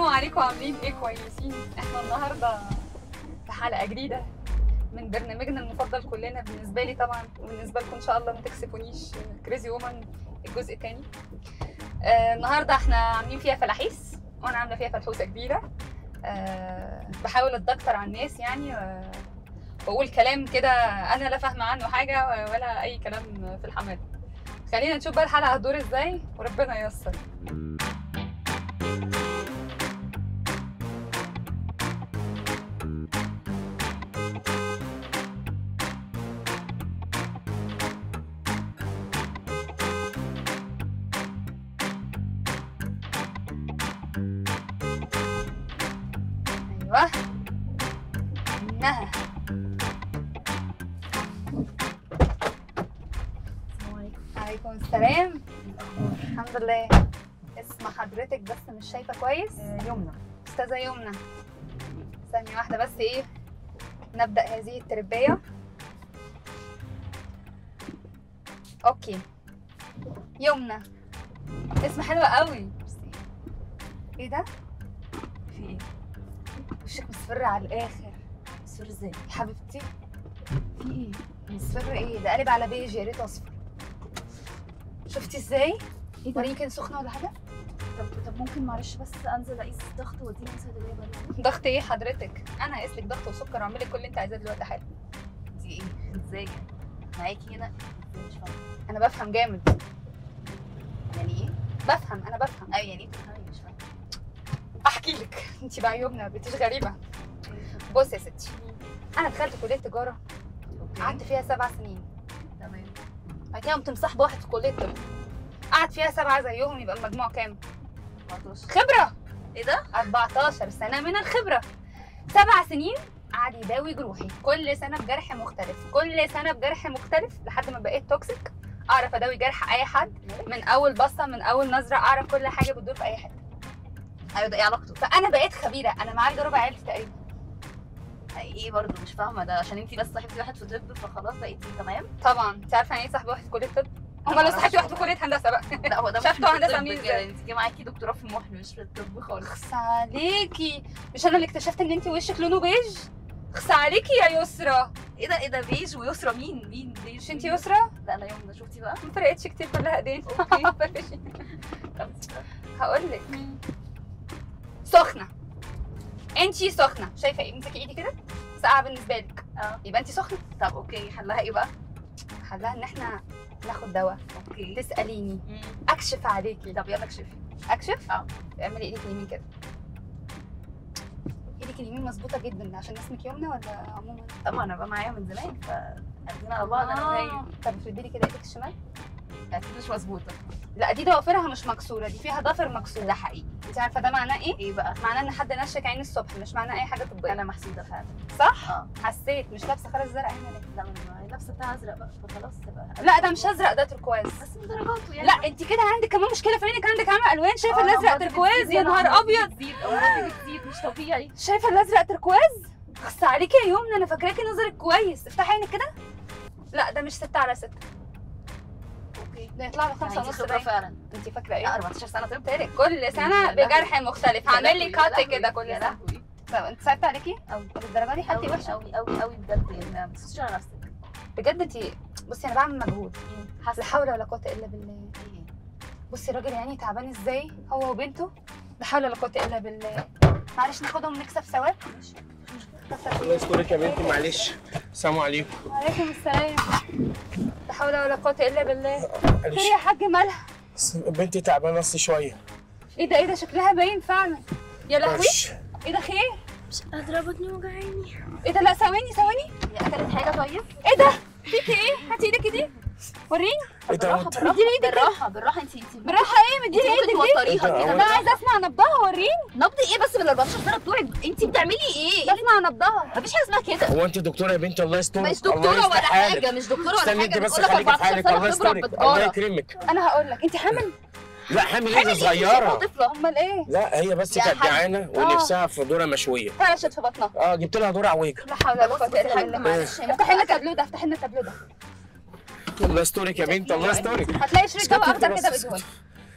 عليكم عاملين ايه كويسين احنا النهارده في حلقه جديده من برنامجنا المفضل كلنا بالنسبه لي طبعا وبالنسبه لكم ان شاء الله ما تكسفونيش كريزي وومن الجزء الثاني آه النهارده احنا عاملين فيها فلاحيس وانا عامله فيها فلحوسه كبيره آه بحاول اتدكتر على الناس يعني آه واقول كلام كده انا لا فاهمه عنه حاجه ولا اي كلام في الحمام خلينا نشوف بقى الحلقه هتدور ازاي وربنا ييسر ايوه انها عليكم السلام الحمد لله اسم حضرتك بس مش شايفه كويس يمنى استاذه يمنى ثانيه واحده بس ايه نبدا هذه التربيه اوكي يمنى اسم حلو قوي ايه ده في ايه؟ وشك مصفر على الاخر سر ازاي؟ يا حبيبتي في ايه؟ مصفر ايه ده قلب على بيج يا ريت اصفر شفتي ازاي ايه ده؟ وريني كده سخنه ولا حاجه طب طب ممكن معلش بس انزل اقيس الضغط واديني صيدليه بقى ضغط ايه حضرتك انا هقيس لك ضغط وسكر واعمل لك كل اللي انت عايزاه دلوقتي حالا دي ايه؟ ازاي؟ معاكي هنا ازاي مش فاهمه انا بفهم جامد يعني ايه؟ بفهم انا بفهم ايوه يعني ايه بتفهمي مش فاهمه احكي لك انت بقى يومنا بنتش غريبه بص يا ستي انا دخلت كليه تجاره اوكي قعدت فيها سبع سنين تمام بعد كده قمت مصاحبه واحد في كليه طب قعد فيها سبعه زيهم يبقى المجموع كام 14 خبره ايه ده؟ 14 سنه من الخبره سبع سنين قعد يداوي جروحي كل سنه بجرح مختلف كل سنه بجرح مختلف لحد ما بقيت توكسيك اعرف اداوي جرح اي حد من اول بصه من اول نظره اعرف كل حاجه بتدور في اي حته ايوه ده ايه علاقته؟ فانا بقيت خبيره انا معالجه ربع عيلتي تقريبا ايه برضه مش فاهمه ده عشان انتي بس صاحبتي واحد في طب فخلاص بقيتي تمام؟ طبعا انت عارفه يعني ايه صاحبي واحد في كليه طب امال لو صاحبتي واحد في كليه هندسه بقى لا هو ده مش شفتوا في هندسة الطب عاملين كده، ازاي؟ انتي معاكي دكتوراه في المحن مش في الطب خالص اخس عليكي مش انا اللي اكتشفت ان انت وشك لونه بيج اخس عليكي يا يسرا ايه ده ايه ده بيج ويسرا مين مين بيج مش انت مين؟ يسرا لا انا يوم ده شفتي بقى ما فرقتش كتير كلها ايدين اوكي هقول لك سخنه انتي سخنه شايفه ايه امسكي ايدي كده ساقعه بالنسبه لك اه يبقى انتي سخنه طب اوكي حلها ايه بقى؟ حلها ان احنا ناخد دواء اوكي تساليني مم. اكشف عليكي طب يلا اكشفي اكشف اه. اعملي ايدك اليمين كده ايدك اليمين مظبوطه جدا عشان اسمك يمنى ولا عموما طبعا انا بقى معايا من زمان فقاعدين على بعض انا وهي طب افردي لي كده ايدك الشمال اكيد مش مظبوطه لا دي ضوافرها مش مكسوره دي فيها ضفر مكسور ده حقيقي انت عارفه ده معناه ايه ايه بقى؟ معناه ان حد نشك عين الصبح مش معناه اي حاجه طبيه انا محسوده فعلا صح اه حسيت مش لابسه خرز زرق هنا ليه لا ما لابسه بتاع ازرق بقى فخلاص تبقى لا ده مش ازرق ده تركواز بس من درجاته يعني لا انت كده عندك كمان مشكله في عينك عندك عامه الوان شايفه الازرق تركواز يا نهار ابيض بتزيد امراضي بتزيد مش طبيعي شايفه الازرق تركواز بس عليكي يا يمنى انا فاكراكي نظرك كويس افتحي عينك كده لا ده مش ستة على ستة اوكي ده يطلع له خمسة يعني ونص خبره باين فعلا انت فاكره لا ايه 14 سنه طب قلت لك كل سنه بجرح مختلف هعمل لي كات كده كل يا سنه لهوي طب انت صعبت عليكي قوي للدرجه دي حالتي قوي وحشه قوي قوي قوي بجد يعني ما تبصيش على نفسك بجد انت بصي انا بعمل مجهود لا حاسه حول ولا قوه الا بالله ايه بصي الراجل يعني تعبان ازاي هو وبنته لا حول ولا قوه الا بالله معلش ناخدهم نكسب ثواب الله يسترك يا بنتي معلش السلام عليكم وعليكم السلام لا حول ولا قوه الا بالله خير معلش يا حاج مالها بس بنتي تعبانه بس شويه ايه ده ايه ده شكلها باين فعلا يا لهوي معلش ايه ده خير قادرة بطني وجعاني ايه ده لا ثواني ثواني هي اكلت حاجه طيب ايه ده فيكي ايه هاتي ايدك دي وريني ايه ده بالراحه وانت بالراحه اديني ايدك بالراحه بالراحه انت انت بالراحه ايه مديني ممكن ايدك دي توتريها إيه كده ده؟ انا عايزه اسمع نبضها وريني نبض ايه بس من 14 سنه بتوعك انت بتعملي ايه؟ بسمع نبضها مفيش حاجه اسمها كده هو انت دكتوره يا بنتي الله يسترك مش الله دكتوره ولا يصلح حالك. حاجه مش دكتوره ولا استني حاجه انت بس بتقولك خليكي في 14 حالك سنة الله خبرة يسترك الله بتجارة. يكرمك انا هقول لك انت حامل لا حامل حامل ايه ايه؟ صغيره طفله امال ايه لا هي بس يا كانت حاج. جعانه ونفسها في ذره مشويه فرشت في بطنها اه جبت لها ذره عويجه لا حول ولا بص قوه بص الا الحاج بالله معلش هي افتحي لنا ممكن التابلو ده افتحي لنا التابلو ده الله يسترك يا بنتي الله يسترك هتلاقي شريط دواء اسكتي اخضر بس، كده اسكتي. بدهون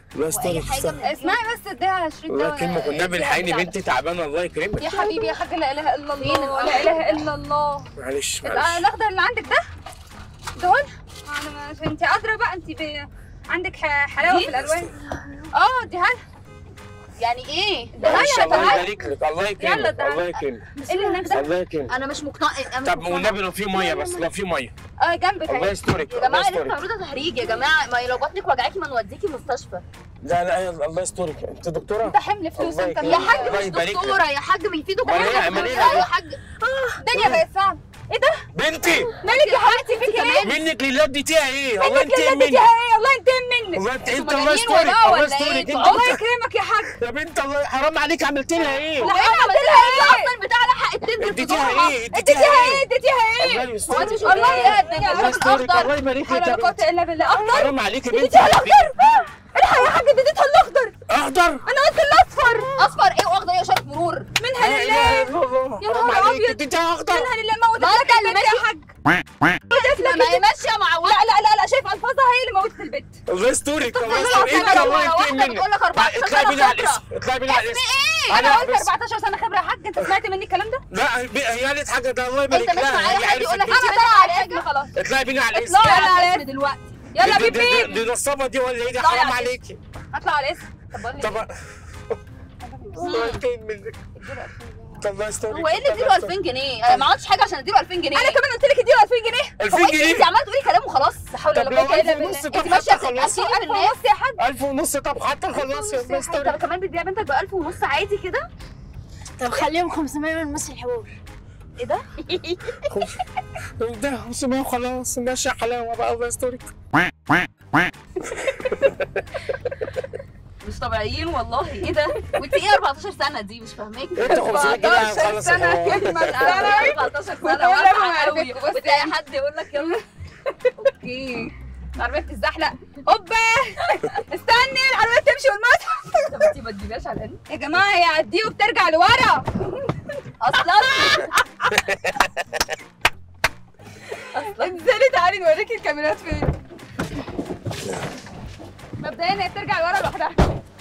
الله واي يسترك حاجه من اسمعي بس اديها شريط الله دواء يكرمك والنبي اديها الحقيني بتاع بنتي تعبانه الله يكرمك يا حبيبي يا حاج لا اله الا فين الله الأخضر؟ لا اله الا الله معلش ال- معلش الاخضر اللي عندك ده دول انا مش انت قادره بقى انت ب... عندك ح- حلاوه دي؟ في الالوان اه دي هل يعني ايه معلش الله تعالى. يبارك لك الله يلا يكرمك تعالى. الله يكرمك ايه اللي هناك ده الله يكرمك انا مش مقتنع انا مش طب مقتنعة. والنبي لو في ميه بس لو في ميه اه جنبك الله اهي يسترك يا الله جماعه لسه يسترك معروضه تهريج يا جماعه ما لو بطنك وجعاكي ما نوديكي مستشفى لا لا يلا، الله يسترك انت دكتوره انت حمل فلوس الله انت يكرمك. يا من- حاج الله مش يبارك لك. دكتوره يا حاج ما في دكتوره أمال إيه؟ أمال إيه؟ يا حاج الدنيا بقت صعبه ايه ده بنتي مالك يا حبيبتي فيك ايه منك لله اديتيها ايه الله منك ينتقم لله منك اديتيها ايه الله ينتقم منك الله انت انت انتوا الله مجانين يسترك وراه الله ولا يسترك ايه؟ انت الله يكرمك يا حاج يا بنت الله حرام عليك عملت لها ايه لا عملت لها ايه اصلا بتاع لحق التندر في اديتيها ظهرها ايه اديتيها ايه اديتيها ايه الله يسترك وانت شوفي الله ايه يهديك. الدنيا الله شوف يسترك الاخضر الله يبارك حول لك يا ولا قوه بنتي الا بالله اخضر حرام عليك يا بنتي اديتيها الاخضر الحق يا حاج اديتها الاخضر اخضر انا قلت الاصفر اصفر ايه واخضر ايه وشارة مرور منها لا لله اله الا الله يا حرام نهار عليك أبيض. اديتها اخضر منها لله موت ما لك انت اللي البيت يا حاج ما هي ماشيه مع لا لا لا لا شايف الفاظها هي اللي موتت البيت الله يسترك الله طلع يسترك انت سنة الله ولا ينتقم واحدة منك بتقول لك 14 اطلعي سنة بينا على خبرة. الاسم اطلعي بينا على الاسم انا قلت بس- 14 سنه خبره يا حاج انت سمعت مني الكلام ده لا هي قالت حاجه ده الله يبارك انت مش لها معايا هي حد يقول عرفت لك انا انت طالعه بنت على حاجة؟ اسمي خلاص اطلعي بينا على الاسم اطلعي طلع على على اسم اسم دلوقتي يلا دي- بيب دي- بيب دي نصابه دي ولا ايه ده اطلعي حرام على عليكي اطلع على الاسم طب بقول لك طب الله ينتقم منك الله يسترك هو ايه اللي اديله 2000 جنيه انا ما عملتش حاجه عشان اديله 2000 جنيه انا كمان قلت لك اديله 2000 جنيه 2000 هو انت جنيه انت عماله تقولي كلام وخلاص لا حول طب ولا لو قوه الا 1000 ونص بالله طب انت ماشيه حتى خلاص تسيبي ألف الناس ونص يا حاج 1000 ونص طب حتى خلاص يا الله انت يسترك كمان بتبيع بنتك ب 1000 ونص عادي كده طب خليهم 500 من مصر الحبوب ايه ده؟ ده 500 وخلاص ماشي حلاوه بقى الله يسترك مش طبيعيين والله ايه ده؟ وانت ايه 14 سنه دي مش فاهماك انت 500 جنيه 14 هنخلص سنه الحوار. كلمه انا سنه 14 سنه وتقول لك واسعه ما قوي عرفتك، بص وتلاقي حد يقول لك يلا اوكي العربيه بتتزحلق هوبا استني العربيه تمشي والموت طب انت ما تجيبهاش على الان يا جماعه هي عديه وبترجع لورا اصلا انزلي تعالي نوريكي الكاميرات فين مبدئيا هي بترجع لورا لوحدها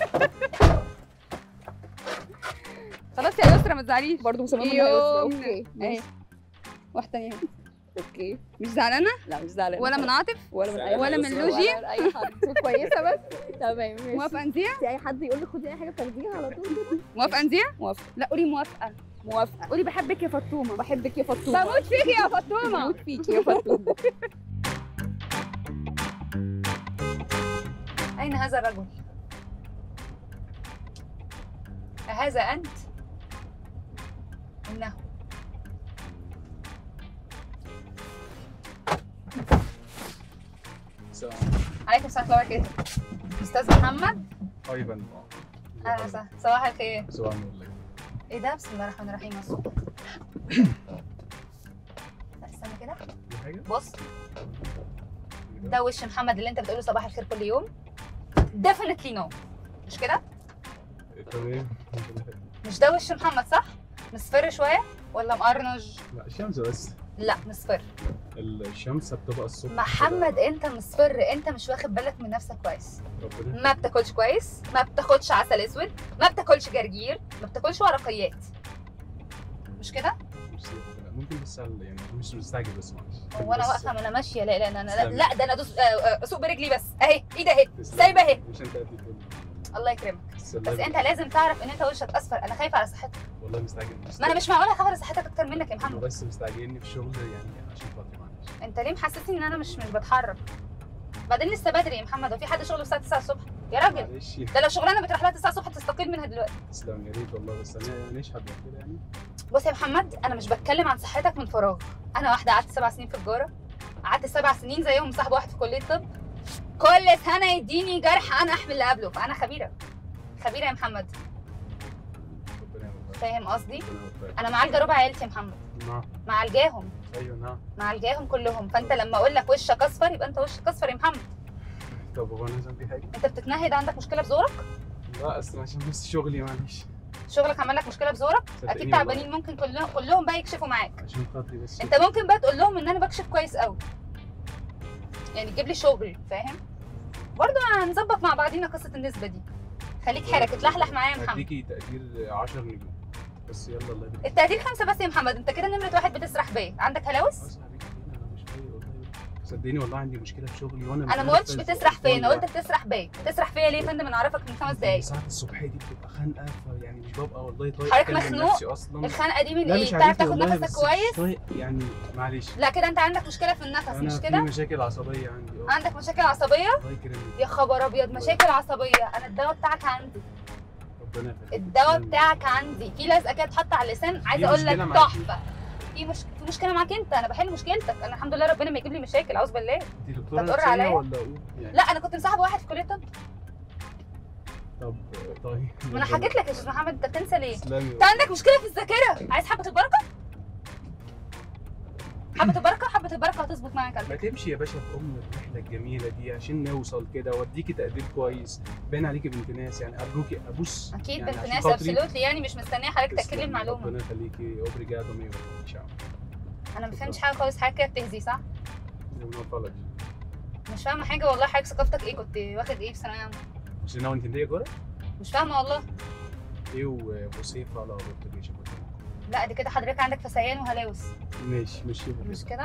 خلاص يا يسرا ما تزعليش برضه مصممه إنها يسرا، يوم أوكي، اهي واحده تانية اهي اوكي مش زعلانه لا مش زعلانه ولا من عاطف ولا من اي ولا حد. من لوجي؟ ولا من اي حد كويسه بس تمام ماشي موافقه انزيع في اي حد يقول لي خدي اي حاجه تاخديها على طول كده موافقه انزيع موافقه لا قولي موافقه موافقه قولي بحبك يا فطومه بحبك يا فطومه بموت فيكي يا فطومه بموت فيكي يا فطومه أين هذا الرجل؟ أهذا أنت؟ إنه عليكم السلام ورحمة الله وبركاته أستاذ محمد ايضا أهلا وسهلا صباح الخير سؤال الله إيه ده بسم الله الرحمن الرحيم الصبح لا استنى كده في حاجه بص ده وش محمد اللي أنت بتقوله صباح الخير كل يوم definitely no مش كده؟ تمام مش ده وش محمد صح؟ مصفر شوية ولا مقرنج؟ لا الشمس بس لا مصفر الشمس بتبقى الصبح محمد انت مصفر انت مش واخد بالك من نفسك كويس ربنا ما بتاكلش كويس ما بتاخدش عسل اسود ما بتاكلش جرجير ما بتاكلش ورقيات مش كده مش لا، ممكن بس على- يعني مش مستعجل بس معلش هو انا بس- واقفه ما انا ماشيه لا لا لا لا, تسلمي. لا ده انا ادوس آه، آه، اسوق برجلي بس اهي ايدي اهي تسلم. سايبه اهي مش انت قد كده الله يكرمك بس بس انت لازم تعرف ان انت وشك اصفر انا خايفه على صحتك والله مستعجل ما انا مش معقوله اخاف على صحتك اكتر منك يا أنا محمد بس مستعجلني في الشغل يعني عشان خاطري معلش انت ليه محسسني ان انا مش مش بتحرك بعدين لسه بدري يا محمد هو في حد شغله الساعه 9 الصبح يا راجل معلش ده لو شغلانه بتروح لها 9 الصبح تستقيل منها دلوقتي تسلم يا ريت والله بس انا يعني اشحب كده يعني بص يا محمد انا مش بتكلم عن صحتك من فراغ انا واحده قعدت سبع سنين في تجاره قعدت سبع سنين زيهم صاحب واحد في كليه طب كل سنه يديني جرح انا احمل اللي قبله فانا خبيره خبيره يا محمد ربنا يوفقك فاهم قصدي ربنا يوفقك انا معالجه ربع عيلتي يا محمد نعم معالجاهم ايوه نعم معالجاهم كلهم فانت لما اقول لك وشك اصفر يبقى انت وشك اصفر يا محمد طب هو انا لازم في حاجه انت بتتنهد عندك مشكله في زورك لا اصلا عشان بس شغلي معلش شغلك عمل لك مشكله في زورك صدقيني اكيد والله. تعبانين ممكن كلهم كلهم بقى يكشفوا معاك عشان خاطري بس انت ممكن بقى تقول لهم ان انا بكشف كويس قوي يعني تجيب لي شغل فاهم برضه هنظبط مع بعضينا قصه النسبه دي خليك حرك اتلحلح معايا يا محمد هديكي تقدير 10 نجوم بس يلا الله يبارك التقدير خمسه بس يا محمد انت كده نمره واحد بتسرح بيا عندك هلاوس خلاص يا حبيبي انا مش فايق والله صدقني والله عندي مشكله في شغلي وانا مش انا ما عارف قلتش أنزل. بتسرح فيا انا والله. قلت بتسرح بيا بتسرح فيا ليه يا فندم انا اعرفك من خمس دقايق ساعات الصبحيه دي بتبقى خانقه فيعني مش ببقى والله طايق حضرتك أكلم مخنوق؟ نفسي اصلا الخنقه دي من لا ايه مش بتعرف عارف تاخد والله نفسك بس كويس مش طايق يعني معلش لا كده انت عندك مشكله في النفس انا مش في كده مشاكل عصبيه عندي اه عندك مشاكل عصبيه الله يكرمك يا خبر ابيض مشاكل عصبيه انا الدواء بتاعك عندي ربنا يخليك الدواء بتاعك عندي في لزقه كده اتحط على اللسان عايزه في اقول لك مشكلة معاكي؟ تحفه في مش في مشكله معاك انت انا بحل مشكلتك انا الحمد لله ربنا ما يجيب لي مشاكل اعوذ بالله انت دكتوره هتقر نفسيه عليا؟ ولا ايه يعني لا انا كنت مصاحبه واحد في كليه الطب طب طيب ما انا حكيت لك يا استاذ محمد انت بتنسى ليه تسلمي انت عندك مشكله في الذاكره عايز حبه البركه حبه البركه حبه البركه هتظبط معاك على ما فكره تمشي يا باشا في ام الرحله الجميله دي عشان نوصل كده واديكي تقدير كويس باين عليكي بنت ناس يعني ارجوكي ابوس اكيد يعني بنت عشان ناس خاطري. ابسولوتلي يعني مش مستنيه حضرتك تاكد لي تسلمي، المعلومه ربنا يخليكي اوبريجادو ميو ان شاء الله انا ما فهمتش حاجه خالص حاجه كده بتهزي صح ربنا يوفقك. مش فاهمه حاجه والله حضرتك ثقافتك ايه كنت واخد ايه في ثانويه عامه مش انا وانت انت كوره مش فاهمه والله ايه وصيف على بورتوجيش لا دي كده حضرتك عندك فسيان وهلاوس ماشي مش مش كده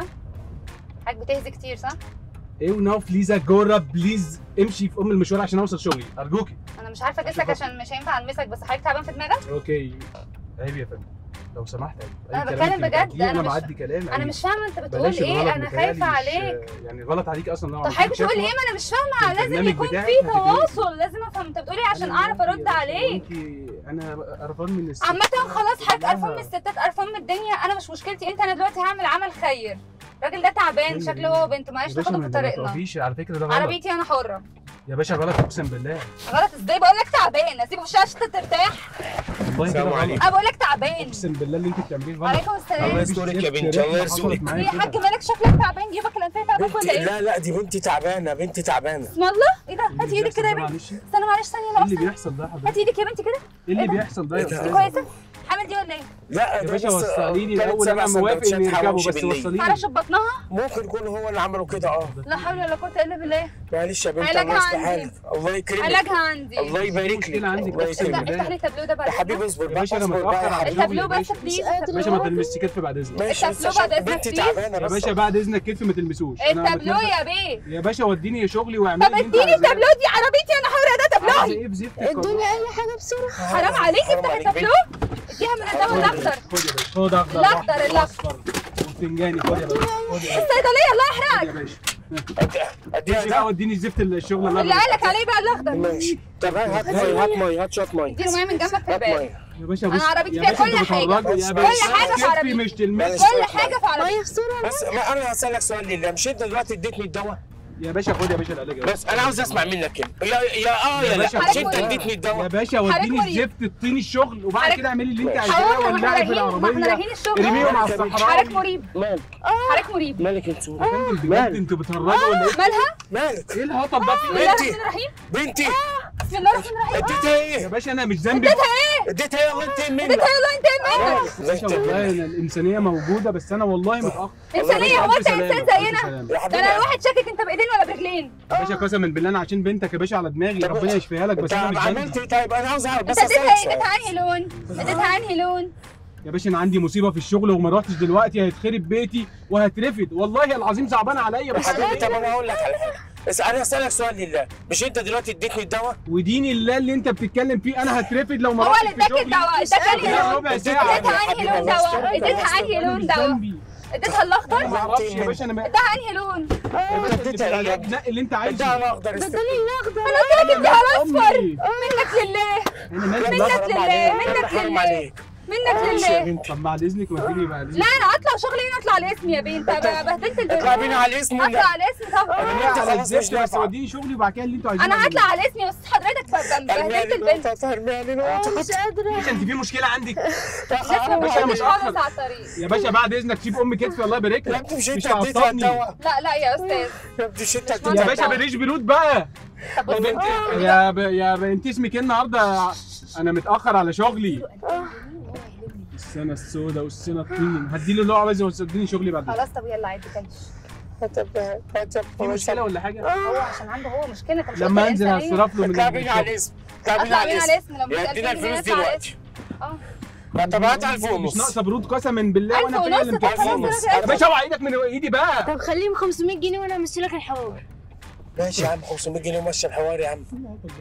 حضرتك بتهزي كتير صح ايه وناو بليز جورا بليز امشي في ام المشوار عشان اوصل شغلي ارجوكي انا مش عارفه اجسك عشان عشان مش هينفع المسك بس حضرتك تعبان في دماغك اوكي عيب يا فندم لو سمحت عيب. أي أنا كلام بتكلم أنت بجد، بتعديه، أنا انا مش- بعدي كلام انا عيب. مش فاهمه انت بتقول بلاش ايه الغلط انا بتهيألي خايفه مش- عليك يعني غلط عليك اصلا لو طب عملت حضرتك بتقول شكوى ايه ما انا مش في فاهمه لازم البرنامج يكون بتاعك في هتتقبلي. تواصل لازم افهم انت بتقول ايه عشان أنا اعرف مالي ارد يا باشا، عليك وأنتي- انا قرفان من الست عامة خلاص حضرتك قرفان من كلها. الستات قرفان من الدنيا انا مش مشكلتي انت انا دلوقتي هعمل عمل خير الراجل ده تعبان خير شكله إيه؟ هو وبنته معلش يا باشا ناخده ما في ده ما طريقنا تقفيش على فكره ده غلط عربيتي انا حره يا باشا غلط اقسم بالله غلط ازاي بقول لك تعبان اسيبه في الشاشه ترتاح والله كده السلام غلط عليكم. انا بقول لك تعبان اقسم بالله اللي انت بتعمليه غلط عليكم الله السلام يسترك يا بنتي، الله يسترك. ايه يا حاج مالك شكلك تعبان جيبك الانفيه تعبان ولا بنتي ايه لا لا دي بنتي تعبانه بنتي تعبانه بسم الله ايه ده هاتي ايدك كده يا بنتي معلش ايه استنى معلش ثانيه اللي لا بيحصل ده يا حضرتك هاتي ايدك يا بنتي كده ايه اللي إيه ده؟ بيحصل ده يا إيه ده؟ استاذ كويسه حامل دي ولا ايه لا يا ده باشا بس وصلي لي تلات الاول سبع انا موافق ان سندوتشات يركبوا حواوشي بس بالليل. وصلي تعرفش لي بطنها ممكن يكون هو اللي عمله كده اه لا حول ولا قوه الا بالله معلش يا بنتي علاجها الله يصلح عندي. حالك الله يكرمك علاجها عندي الله يبارك لك مشكلة عندك الله بس يكرمك افتح لي التابلو ده بعد يا إذنك. حبيبي اصبر يا بقى باشا انا اصبر بقى متاخر يا على حبيبي التابلو شغلي يا بس باشا بليز يا باشا ما تلمسش كتفي بعد اذنك ماشي التابلو لسه بعد عشان إذنك بنتي فيه. تعبانه يا بس باشا بعد اذنك كتفي ما تلمسوش أنا التابلو متنرفز. يا بيه يا باشا وديني شغلي واعملي طب اديني التابلو دي عربيتي انا حره ده عايزه تابلوي ايه في زفت ادوني اي حاجه بسرعه حرام عليك حرام افتح عليك التابلو اديها من الدواء الاخضر خد يا باشا خد اخضر الأخضر، وأحمر الأخضر. وأصفر وبتنجاني خد يا باشا خد يا باشا الصيدليه الله يحرقك خد يا باشا اديها اديني بقى ده وديني الزفت الشغل اللي اللي انا قالك عليه بقى الاخضر ماشي طب هات ميه هات ميه هات شويه ميه اديله معايا من جنبك في هات الباب ميه يا باشا أنا بص عربيتي يا فيها باشا كل انت حاجة. بتهرجوا يا كل باشا حاجة في كتفي عربيتي. مش تلمس كل حاجه في عربيتي ميه بسرعه بس ما انا هسالك سؤال لله مش انت دلوقتي اديتني الدواء يا باشا خد يا باشا العلاج يا باشا. بس انا عاوز اسمع منك كده يا يا اه يا يا باشا لا مش انت حضرتك اديتني يا الدواء باشا حضرتك وديني مريض. الزفت الطين الشغل وبعد حضرتك- كده اعملي اللي انت حاضر عايزاه ما احنا ولعي في رايحين ما احنا العربيه رايحين الشغل ارميهم على حضرتك الصحراء مريب مالك حضرتك مريب مالك انت يا فندم بجد مالك؟ انتوا بتهرجوا ولا ايه؟ مالها مالك ايه الهطل ده في بسم ايه؟ الله بنتي. الرحمن الرحيم بنتي بسم الله الرحمن الرحيم اديتها يا ايه باشا انا مش ذنبي اديتها ايه الله ينتقم منك اديتها يلا انت منك الله يا باشا ينتقم والله منك أنا الانسانيه موجوده بس انا والله متاخر انسانيه هو ألف انت سلامة، انسان ألف زينا سلامة. يا ده حبيبي انا الواحد شاكك انت بايدين ولا برجلين يا باشا قسما بالله انا عشان بنتك يا باشا على دماغي طب ربنا يشفيها لك بس انت انا مش عملت ذنبي ايه طيب انا عاوز اعرف انت بس اديتها اسالك ايه اديتها سؤال انهي لون اديتها انهي لون يا باشا انا عندي مصيبه في الشغل وما رحتش دلوقتي هيتخرب بيتي وهترفد والله العظيم صعبان عليا يا بس حبيبي أنا طب انا هقول لك على حاجه بس انا اسالك سؤال لله مش انت دلوقتي اديتني الدواء ودين الله اللي انت بتتكلم فيه انا هترفد لو ما هو رحتش اللي في اداك شغلي الدواء اداك انهي خلال لون ربع ساعه اديتها انهي لون دواء اديتها انهي انا لون مش دواء ذنبي اديتها انا الاخضر ما اعرفش يا باشا انا ما اديتها انهي لون انت اديتها ايه يا ابني؟ نقي اللي انت عايزه اديها الاخضر ده است- اداني الاخضر انا اديها الاصفر منك لله انا مالي منك بالأصفر. حرام لله، عليك منك حرام لله. عليك منك معلش يا لله بنتي طب بعد اذنك وديني بعد لا اذنك انا اطلع شغلي هنا اطلع على اسمي يا بنت بهدلت اطلع البنت بينا على الاسم اطلع ولا على اسمي طبعا أنا انا انت على خلاص مش الزفت بس نافعه وديني شغلي وبعد كده اللي انتوا عايزينه انا هطلع على اسمي بس حضرتك بهدلت البنت ترميها لي آه، مش قادره باشا انت في مشكله عندك لسه باشا مش مش خالص على الطريق يا باشا بعد اذنك سيب ام كتفي الله يبارك لا لك انت مش مش انت اديتها تعصبني الدواء لا لا يا استاذ يا ابني مش انت مش اديتها يا باشا الدواء. بلاش برود بقى طب يا بص بنت يا ب... يا ب... انت اسمك ايه النهارده انا متاخر على شغلي السنه السوداء والسنه الطين هديله اللي هو عايزه وتديني شغلي بعد خلاص طب يلا عادي كلش طب طب في مشكله ولا حاجه هو عشان عنده هو مشكله انت مش لما قلت انزل الإنسان هصرف له من اطلع بينا على الشغل. الاسم اطلع بينا اطلع على بينا الاسم على الاسم لو مش يدينا 2000 جنيه الفلوس ندفع على دلوقتي اه ما طب هات 1000 مش ونص ناقصه برود قسما بالله ألف وانا فيا ونص، اللي طب ألف مكفيني. ونص. يا باشا اوعى ايدك من ايدي بقى طب خليهم 500 جنيه وانا امشي لك الحوار ماشي يا عم 500 جنيه ومشي الحوار يا عم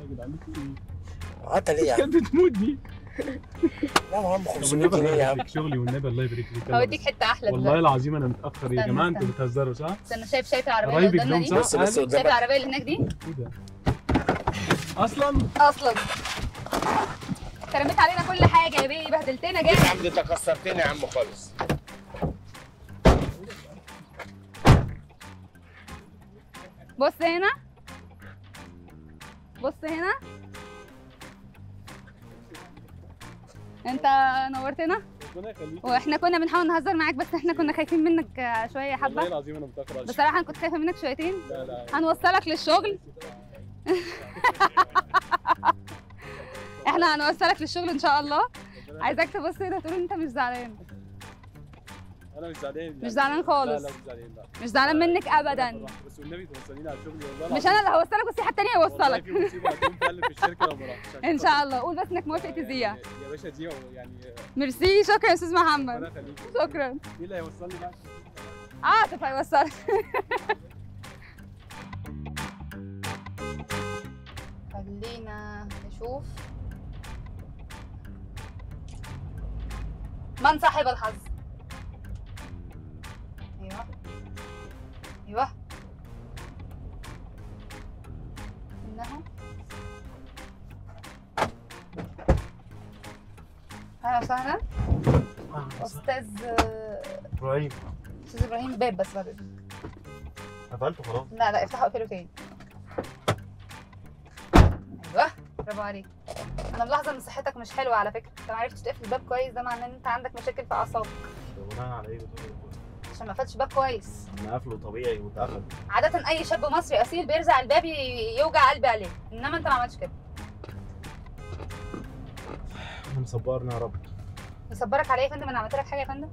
هاتها ليه يا عم كانت بتموت دي لا يا عم طب 500 والنبي جنيه الله يا عم يبارك شغلي والنبي الله يبارك لك يلا هوديك بس. حته احلى والله دلوقتي العظيم انا متاخر يا استنى، جماعه انتوا استنى. بتهزروا صح؟ استنى شايف شايف العربيه اللي قرايبك قدامنا دول دي صح؟ بص بص شايف قدامك العربيه اللي هناك دي ايه ده؟ اصلا اصلا انت رميت علينا كل حاجه يا بيه بهدلتنا يا جامد عم ده انت كسرتني يا عم خالص بص هنا بص هنا انت نورتنا ربنا يخليك واحنا كنا بنحاول نهزر معاك بس احنا كنا خايفين منك آه، شويه والله حبه العظيم انا متاخر على بصراحه انا كنت خايفه منك شويتين لا لا هنوصلك للشغل احنا هنوصلك للشغل ان شاء الله عايزاك تبص كده تقول انت مش زعلان انا مش زعلان مش زعلان خالص. لا لا مش زعلان لا مش زعلان منك ابدا بس والنبي توصليني على شغلي والله مش انا اللي هوصلك بس في حد تاني والله هيوصلك في مصيبه هتقوم فعلا في الشركه لو ما رحتش ان شاء الله قول بس انك موافق تذيع يعني يا باشا دي يعني ميرسي شكرا يا استاذ محمد ربنا يخليك شكرا مين اللي هيوصلني بقى؟ عاطف هيوصلك خلينا نشوف من صاحب الحظ ايوه ايوه انه اهلا وسهلا استاذ ابراهيم استاذ ابراهيم باب بس بعد إذنك. قفلته خلاص لا لا افتحه اقفله تاني ايوه برافو عليك انا ملاحظه ان صحتك مش حلوه على فكره انت ما عرفتش تقفل الباب كويس ده معناه ان انت عندك مشاكل في اعصابك بناء على ايه بتقول عشان ما قفلتش الباب كويس انا قافله طبيعي واتقفل عاده اي شاب مصري اصيل بيرزع الباب ي- يوجع قلبي عليه انما انت ما عملتش كده انا مصبرني يا رب يصبرك عليا يا فندم انا عملت لك حاجه يا فندم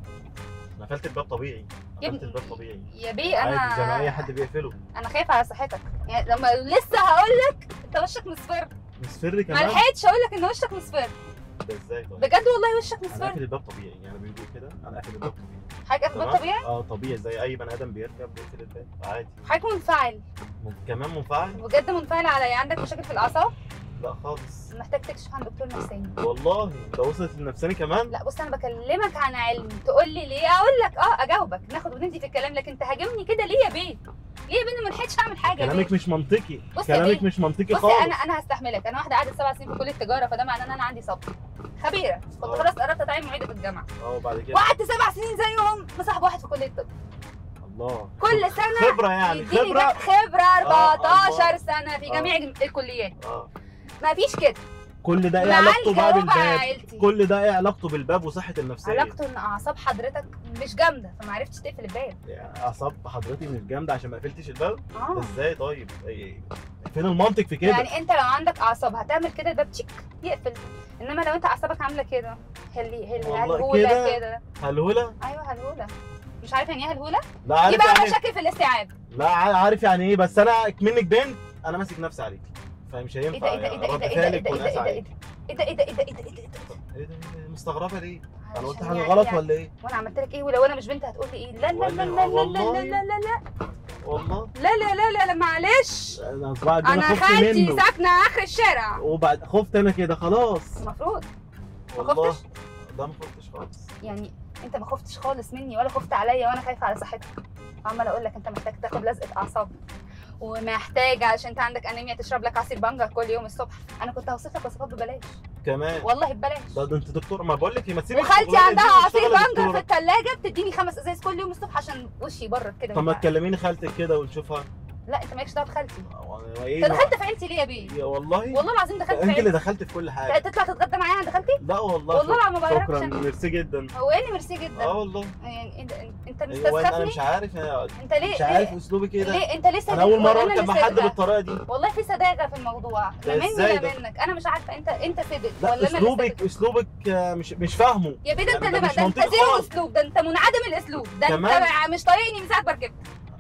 انا قفلت الباب طبيعي يا قفلت ابني- الباب طبيعي يا بيه انا عادي زي ما اي حد بيقفله انا خايفه على صحتك يعني لما لسه هقول لك انت وشك مصفر مصفر ما كمان لحقتش اقول لك ان وشك مصفر ده ازاي طيب بجد والله وشك انا مصفر قافل الباب طبيعي يعني بيقولوا كده انا قافل الباب طبيعي حضرتك قافل الباب تمام؟ طبيعي اه طبيعي زي اي بني ادم بيركب بيقفل الباب عادي حضرتك منفعل م- كمان منفعل بجد منفعل عليا عندك مشاكل في الاعصاب لا خالص محتاج تكشف عن دكتور نفساني والله ده وصلت لنفساني كمان لا بص انا بكلمك عن علم تقول لي ليه اقول لك اه اجاوبك ناخد وندي في الكلام لكن تهاجمني كده ليه يا بيه ليه يا بيه أنا ما لحقتش اعمل حاجه يا كلامك بيه مش منطقي بص يا كلامك بيه. مش منطقي بصي خالص انا انا هستحملك انا واحده قعدت سبع سنين في كليه التجاره فده معناه ان انا عندي صبر خبيره كنت آه. خلاص قربت اتعين معيده في الجامعه اه بعد كده وقعدت سبع سنين زيهم مصاحب واحد في كليه الطب الله كل سنه خبره يعني يديني خبره خبره آه، 14 الله. سنه في آه. جميع الجم- الكليات اه ما فيش كده كل ده ايه مع علاقته بقى الجواب على بالباب عيلتي كل ده ايه علاقته بالباب وصحه النفسيه علاقته ان اعصاب حضرتك مش جامده فما عرفتش تقفل الباب يعني اعصاب حضرتي مش جامده عشان ما قفلتش الباب اه ازاي طيب إيه- فين المنطق في كده يعني انت لو عندك اعصاب هتعمل كده الباب تشيك يقفل انما لو انت اعصابك عامله كده هلي هل والله هلهوله كده. كده هلهوله ايوه هلهوله مش عارف يعني ايه هلهوله لا عارف يبقى يعني مشاكل في الاستيعاب لا ع- عارف يعني ايه بس انا منك بنت انا ماسك نفسي عليك فمش ايه هينفع ده ايه ده ايه ده رد ايه ده ايه فعلك ده والناس ايه ده ايه عليك ده ايه ده ايه ده ايه ده ايه ده ايه ده ايه ده إيه ده؟ مستغربه ليه انا قلت علشان حاجه يعني- غلط يعني- ولا ايه وانا عملت لك ايه ولو انا مش بنت هتقول لي ايه لا لا لا ولا- لا لا لا والله. لا لا لا لا والله لا لا لا لا لا معلش انا اصبعك ده انا انا خفت خالتي منه ساكنه اخر الشارع وبعد خفت انا كده خلاص المفروض ما والله خفتش ده ما خفتش خالص يعني انت ما خفتش خالص مني ولا خفت عليا وانا خايفه على صحتك عمال اقول لك انت محتاج تاخد لزقه اعصاب ومحتاج عشان انت عندك انيميا تشرب لك عصير بنجر كل يوم الصبح انا كنت هوصف لك وصفات ببلاش كمان والله ببلاش ده, ده انت دكتور ما بقول لك إيه، ما تسيبي وخالتي الشغلانة عندها دي عصير واشتغلي بنجر دكتورة. في الثلاجه بتديني خمس ازاز كل يوم الصبح عشان وشي يبرد كده طب ما من التعب. تكلميني خالتك كده ونشوفها لا انت مالكش دعوه بخالتي هو انت ايه دخلت في عيلتي ليه يا بيه يا والله والله العظيم دخلت في انت اللي عيلتي دخلت في كل حاجه تطلع تتغدى معايا عند خالتي لا والله والله العظيم ما شكرا بغيركش ميرسي جدا هو ايه اللي ميرسي جدا اه والله يعني انت انت ايوه انا مستسخفني مش عارف انا انت ليه مش عارف ليه, اسلوبك ايه ده ليه انت ليه صادق انا اول مره ولا أنا اركب مع اللي حد صادقة؟ بالطريقه دي والله في سذاجه في الموضوع ده لا مني ازاي لا ده؟ منك انا مش عارفه انت انت صدق لا ولا انا اللي اسلوبك صدق اسلوبك آه، مش مش فاهمه يا بيه ده انت يعني ده ده, مش ده انت منطقي زيرو خالص. اسلوب ده انت منعدم الاسلوب ده كمان؟ انت مش طايقني من ساعه ما ركبت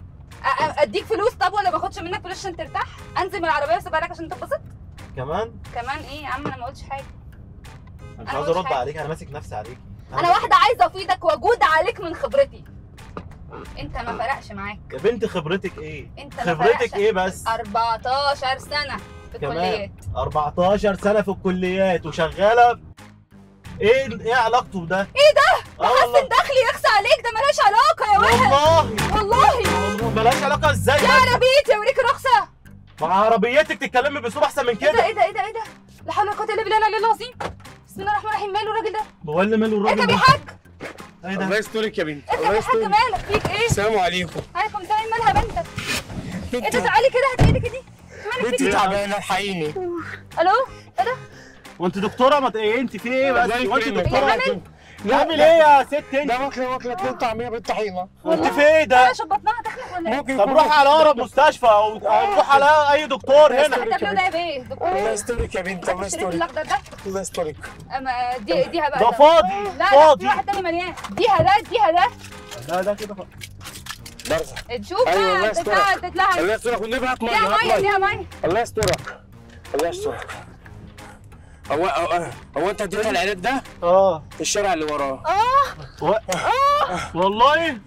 أ- أ- اديك فلوس طب ولا ما اخدش منك فلوس عشان ترتاح انزل من العربيه واسيبها لك عشان تتبسط كمان كمان ايه يا عم انا ما قلتش حاجه انا مش أنا عاوز قلت ارد حاجة. عليك انا ماسك نفسي عليك انا واحده عايزه افيدك واجود عليك من خبرتي انت ما فرقش معاك يا بنت خبرتك ايه انت ما خبرتك فرقش ايه بس 14 سنه في كمان. الكليات 14 سنه في الكليات وشغاله ايه ايه علاقته بده ايه ده اه والله دخلي يخسى عليك ده ملهاش علاقه يا واحد والله والله والله ملهاش علاقه ازاي يا بس؟ عربيتي اوريك رخصه مع عربيتك تتكلمي باسلوب احسن من ايه ده كده ايه ده ايه ده ايه ده لا حول ولا قوه الا بالله العلي العظيم بسم الله الرحمن الرحيم ماله الراجل ده هو اللي ماله انت الراجل ده بيحج ايه ده الله يسترك يا بنت انت الله بيحج يسترك مالك فيك ايه السلام عليكم عليكم السلام مالها بنتك ايه بنتي ده تعالي كده هاتي ايدك دي مالك بنتي فيك تعبانه الحقيني الو وانت دكتوره ما ت- ايه انت في ايه بس الله وانت يكرمك. دكتوره لا تعمل ايه يا ست انت ده واكله واكله اتنين طعميه بالطحينه وانت في ايه ده انا شبطناها تخلف ولا ايه ممكن طب يكون- روح على اقرب مستشفى او أو روح على اي دكتور هنا انت بتقول ده بايه دكتور الله ايه يسترك يا بنت الله الشريط يسترك الاخضر ده الله يسترك اما دي اديها بقى ده ده. فاضي لا لا في فاضي واحد تاني مليان اديها ده اديها ده لا ده كده فاضي. برزة تشوف أيوة، الله بقى يسترك. تتلعب تتلعب الله يسترك والنبي هات ميه ليها هات ميه ميه ليها ميه الله يسترك الله يسترك هو هو هو انت اديتها العلاج ده اه في الشارع اللي وراه و... والله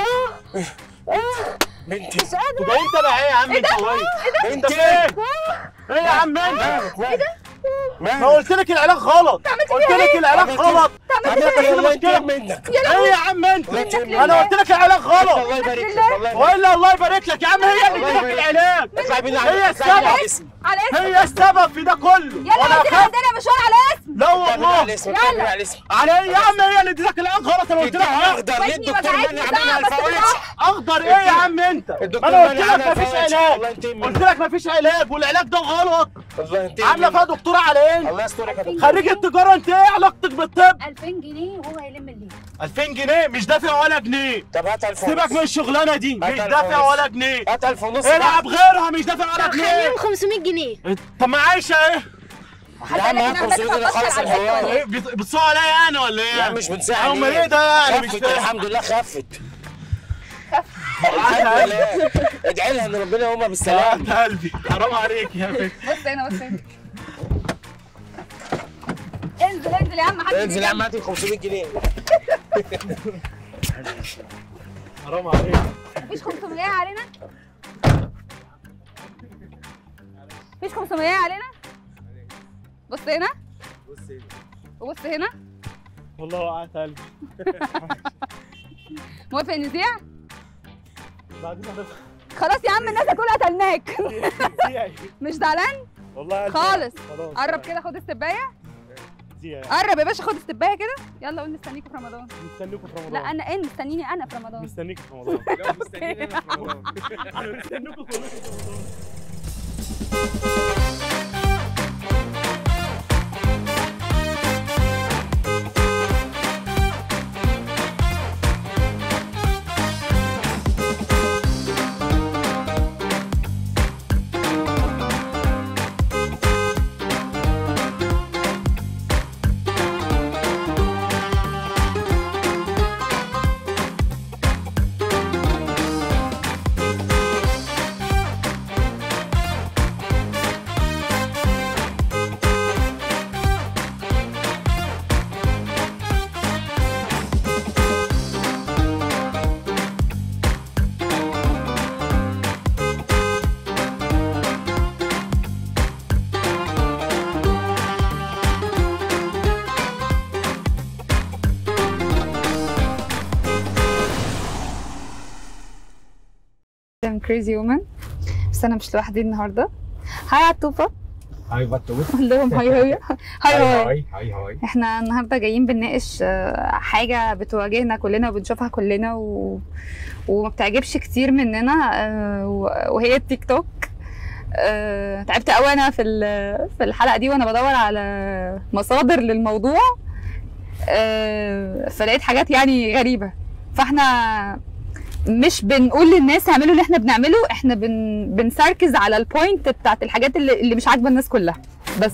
بنتي طب انت بقى ايه يا عم انت هو ايه انت بنتي في ايه ايه يا عم انت مالك مالك ما مالك قلت لك العلاج غلط قلت لك العلاج عملت غلط عملت عندك ايه الله مشكله ينتقم منك ايه يا عم انت الله ينتقم منك انا قلت لك العلاج غلط الله يبارك لك الله يبارك والا الله يبارك لك يا عم هي اللي الله ادتك يبارك. العلاج اطلع بينا هي على اطلع بينا على السبب الاسم على اسم هي السبب في ده كله يلا وانا عندنا اخاف عندنا مشوار على اسم لا اطلع بينا على والله الاسم اطلع بينا على الاسم على ايه يا عم هي اللي ادتك العلاج غلط انا قلت لك اديها لا. اخضر ليه ودني الدكتور وجعتني مانع منها بقى، بس الفواحش بالراحة. اخضر ايه يا عم انت الدكتور انا قلت مانع لك عنها مفيش الفواحش. علاج الله ينتقم قلت منك لك مفيش علاج والعلاج ده غلط الله ينتقم عامله فيها منك دكتوره على ايه الله يسترك يا دكتور خريج التجاره انت ايه علاقتك بالطب 2000 جنيه وهو هيلم الليل 2000 جنيه مش دافع ولا جنيه طب هات 1000 سيبك من الشغلانه دي مش هات دافع الفلوس. ولا جنيه هات 1000 ونص العب غيرها مش دافع ولا جنيه خليهم 500 جنيه طب ما عايشه ايه يا عم هات 500 جنيه خلص الحوار ايه بت- بتصوا عليا انا ولا ايه يا عم مش بنساعد امال ايه ده يعني مش خفت فاهم الحمد لله خفت الحمد الحمد لله ادعي لها ان ربنا يقومها بالسلامه يا قلبي حرام عليك يا بنت بص هنا بص هنا انزل انزل يا عم حد انزل يا عم هات ال 500 جنيه حرام عليك مفيش 500 علينا مفيش 500 علينا بص هنا وبص هنا والله وقعت قلبي موافق نذيع بعدين هدف- خلاص يا عم الناس هتقول قتلناك زيعي. مش زعلان والله قلبي خالص. خلاص قرب كده خد السبايه زيعي. قرب يا باشا خد السبايه كده يلا قول مستنيكوا في رمضان مستنيكم في رمضان لا انا ايه مستنيني انا في رمضان مستنيكم في رمضان لا مستنيين انا في رمضان انا مستنيكم كلكم في رمضان I'm crazy woman بس انا مش لوحدي النهارده هاي عطوفه هاي بطوط قول لهم هاي هاي هاي هاي هاي هاي هاي احنا النهارده جايين بنناقش آه، حاجه بتواجهنا كلنا وبنشوفها كلنا و... وما بتعجبش كتير مننا آه، و- وهي التيك توك آه، تعبت قوي انا في ال- في الحلقه دي وانا بدور على مصادر للموضوع آه، فلقيت حاجات يعني غريبه فاحنا مش بنقول للناس اعملوا اللي احنا بنعمله احنا بن... بنسركز على البوينت بتاعت الحاجات اللي, اللي مش عاجبه الناس كلها بس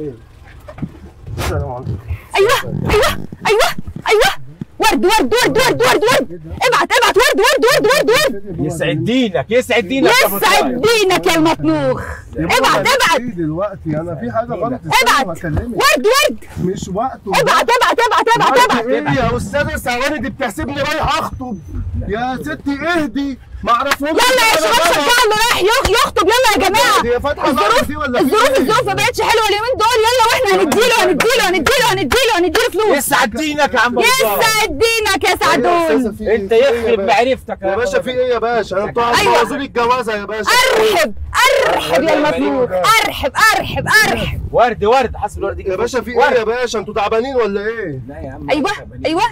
السلام عليكم ايوه ايوه ايوه ايوه ورد ورد ورد ورد ورد ورد ابعت ابعت ورد ورد ورد ورد ورد يسعد دينك يسعد دينك يا أبو يسعد طارق. دينك يا المطبوخ ابعت ابعت دلوقتي انا في حاجه غلط ابعت بكلمك ورد ورد مش وقته ابعت ابعت ابعت ابعت ابعت ايه يا استاذه ثواني دي بتحسبني رايح اخطب يا ستي اهدي ما اعرفهمش يلا يا شباب شجعوا اللي رايح يخ- يخطب يلا يا جماعه هي فاتحه الظروف دي ولا في الظروف إيه؟ الظروف ما بقتش حلوه اليومين دول يلا واحنا هنديله هنديله هنديله هنديله هنديله فلوس يسعد دينك يا عم أبو طارق. يسعد دينك يا إيه يا سعدون أستاذة في إيه؟ انت في إيه يخرب باشا؟ معرفتك يا باشا في ايه يا باشا انتوا أيوة. هتبوظوا لي الجوازه يا باشا ارحب ارحب يا المطلوب ارحب ارحب ارحب ورد ورد حسب الورد دي يا باشا في ايه يا باشا انتوا تعبانين ولا ايه لا يا عم ايوه ايوه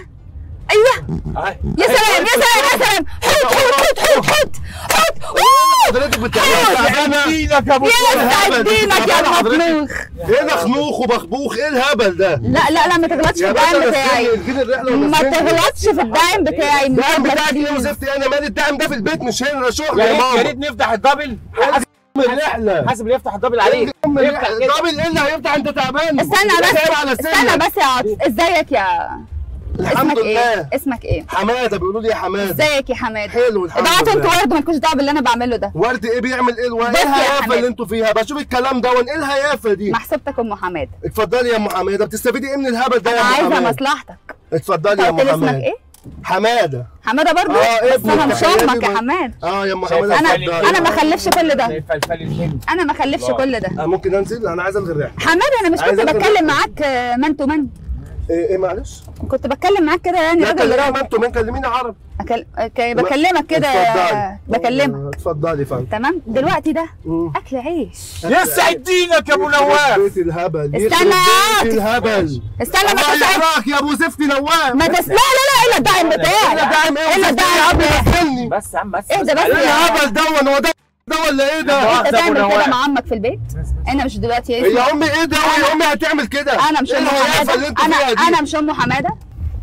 ايوه آه. يا سلام يا سلام يا سلام حط حط حط حط حط أوه! حضرتك بتعملي يسعد تعبانه دينك يا ابو يسعد دينك يا حضرتك. مطلوخ ايه نخنوخ وبخبوخ ايه الهبل ده لا لا لا ما تغلطش في يا الدعم باشا بتاعي نزلني اديني الرحله ما ونزلني. تغلطش في الدعم بتاعي من الدعم فضلك بتاعك ايه بليز. وزفتي انا مالي الدعم ده في البيت مش هنا شغل يا يا ريت يا ماما ريت نفتح الدبل ام الرحله حاسب اللي يفتح الدبل عليك ام يفتح الرحله كده. طب ايه اللي هيفتح انت تعبان استنى عيب بس على استنى سنك بس يا عاطف ازيك يا الحمد اسمك ايه لله اسمك ايه حماده بيقولوا لي يا حماده ازيك يا حماد حلو الحمد ابعتوا انتوا لله ورد مالكوش دعوه باللي انا بعمله ده ورد ايه بيعمل ايه الورد بص ايه يا الهيافه حماد. اللي انتوا فيها بشوف الكلام ده ايه الهيافه دي محسوبتك ام حماد اتفضلي يا ام حماده بتستفيدي ايه من الهبل ده انا يا ام عايزه حماده مصلحتك اتفضلي يا انت ام قلت لي اسمك حماده ايه حماده حماده برضو اه، بس ابني، انا مش تخيلي امك يا ما- حماد اه يا ام شايف حماده انا اتفضلي. انا ما خلفش كل ده زي الفلفل الهندي انا ما خلفش الله. كل ده آه، ممكن انزل انا عايز الغي الرحله حماد انا مش كنت عايز أخد بتكلم رأيك. معاك آه، مان تو مان ايه ايه معلش كنت بتكلم معاك كده يعني لا راجل كلميني راجل ما انتوا مين كلميني عربي أكل... أك- بكلمك كده اتفضلي. بكلمك آه، اتفضلي فندم تمام دلوقتي ده مم. اكل عيش يسعد دينك يا ابو يخرب نواف بيت الهبل استنى يخرب يا بيت عاطف. الهبل استنى ما الله تسأل يحرقك يا ابو زفت نواف ما تس... لا لا لا الا الدعم بتاعي الا داعم ايه الا وزفت يا عم الدعم بتاعي نزلني بس يا عم بس اهدى بس ايه يا الهبل دون هو ده ده ولا ايه ده انت ده أبو تعمل كده نواف. مع عمك في البيت انا مش دلوقتي هي اسمي امي ايه ده هي امي هتعمل كده انا مش ايه ام الهيافه اللي حماده انتوا انا فيها دي انا مش ام حماده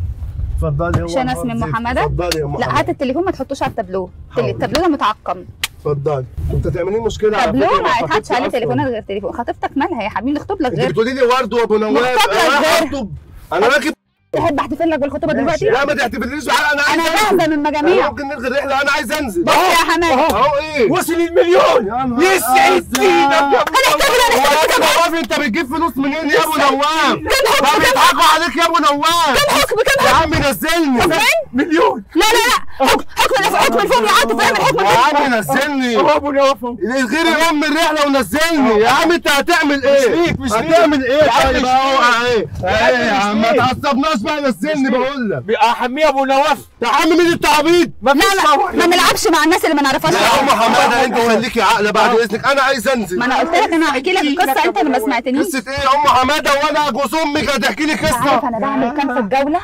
اتفضلي مش انا اسمي ام حماده اتفضلي يا ام لا هات التليفون ما تحطوش على التابلو حاضر. التابلو ده متعقم اتفضلي انت تعملي مشكله على تابلو فكرة ما مع يتحطش خطيبتي عليه أصلاً. تليفونات غير تليفون خطيبتك مالها يا حبيبي نخطب لك انت غير بتقولي لي ورد وابو نواف مخطوب لك انا رايح غير. اخطب انا راكب تحب احتفل لك بالخطوبه دلوقتي لا ما تحتفليش معايا انا عايز انا انزل جاهزه من انا مجاميع ممكن نلغي الرحله انا عايز انزل بص يا حماد اهو ايه وصل المليون يا نهار يسعد أزرق. دينك يا ابو هو يا ابو نواف انت بتجيب فلوس منين يا ابو نواف؟ ما بيضحكوا عليك يا ابو نواف حكم كم يا عم نزلني مليون لا لا لا حكم حكم حكم الفوق يا عاطف اعمل حكم يا الفوق عم نزلني هو ابو نواف أهو. غيري ام الرحله ونزلني يا عم انت هتعمل ايه؟ مش ليك، مش ليك. هتعمل ايه يا عم طيب مش اهو ليك. ايه ايه يا عم ما تعصبناش بقى نزلني بقول لك احميه ابو نواف يا عم مين التعبيط؟ ما لا فيش لا صور. ما نلعبش مع الناس اللي ما نعرفهاش يا ام حماده انت خليكي عاقله بعد اذنك انا عايز انزل ما انا قلت لك انا هحكي لك القصه انت اللي ما سمعتنيش قصه ايه يا ام حماده وانا جوز امك هتحكي لي انت عارف قصه انا بعمل كام في الجوله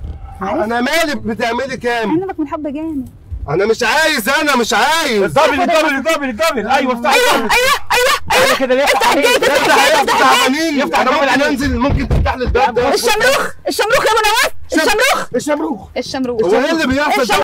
انا مالي بتعملي كام؟ عينك من حب جامد انا مش عايز انا مش عايز الدبل الدبل الدبل الدبل ايوه افتح ايوه الدبل. ايوه ايوه ايوه كده ليه افتح الجيب انت افتح الجيب عايز افتح الجيب تعبانين يفتح انا الباب ممكن عليك. انزل ممكن تفتح لي الباب ده الشمروخ الشمروخ يا ابو نواف الشمروخ الشمروخ الشمروخ هو ايه اللي بيحصل الشم-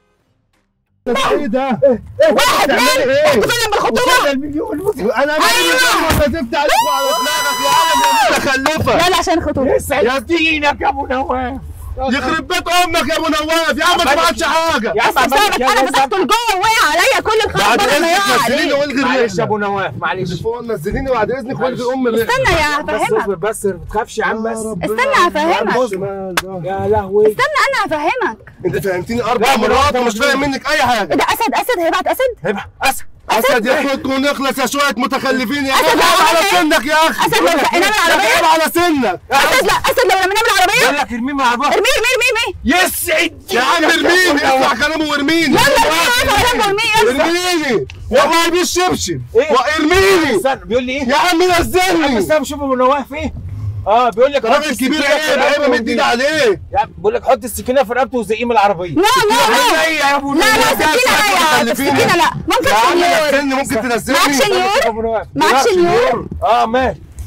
ده؟ ايه ده؟ واحد بتعملي اثنين ايه؟ احتفلنا بالخطوبه المليون انا مالي ولا زفت عليكم على دماغك يا عم متخلفه لا لا عشان الخطوبه يسعد دينك يا ابو نواف يخرب بيت امك يا ابو نواف يا عم ما سمعتش حاجه يا عم بس بسببك انا فتحته لجوه وقع عليا كل الخط بعد بدل ما اذنك يقع نزليني عليه والغي معلش يا الرحله ابو نواف معلش تليفون نزليني بعد اذنك والغي ام الرحله استنى يا بس هفهمك اصبر بس ما تخافش يا عم بس استنى هفهمك الشمال ده. يا لهوي استنى انا هفهمك انت فهمتني اربع لا، مرات مرات ومش فاهم منك اي ايه حاجه ده اسد اسد هيبعت اسد هبه اسد اسد ياخدكم ونخلص يا شويه متخلفين يا أسد اخي لو عيب على عمل إيه؟ سنك يا اخي أسد لو زقناه من العربية؟ عيب على سنك اسد لا اسد لو رميناه من العربيه قال لك ارميه من العربيه ارميه ارميه ارميه يسعد يا عم ارميني اسمع كلامه وارميني يلا ارميه يلا يلا ارميه يلا ارميني والله بالشبشب إيه؟ وارميني استنى بيقول لي ايه يا عم نزلني بس انا بشوف ابو نواف ايه اه بيقول لك حط راجل السكينة كبير في عيب رقبته عيب مد ايدي عليه يا عم بيقول لك حط السكينه في رقبته وزقيه من العربيه لا لا لا عينيا يا ابو لا لا نواف سكينه لا يا عاطف متخلفين. سكينه لا ممكن يا عم سنيور نزلني ممكن معاك تنزلني شنيور ابو نواف معاك شنيور اه ماشي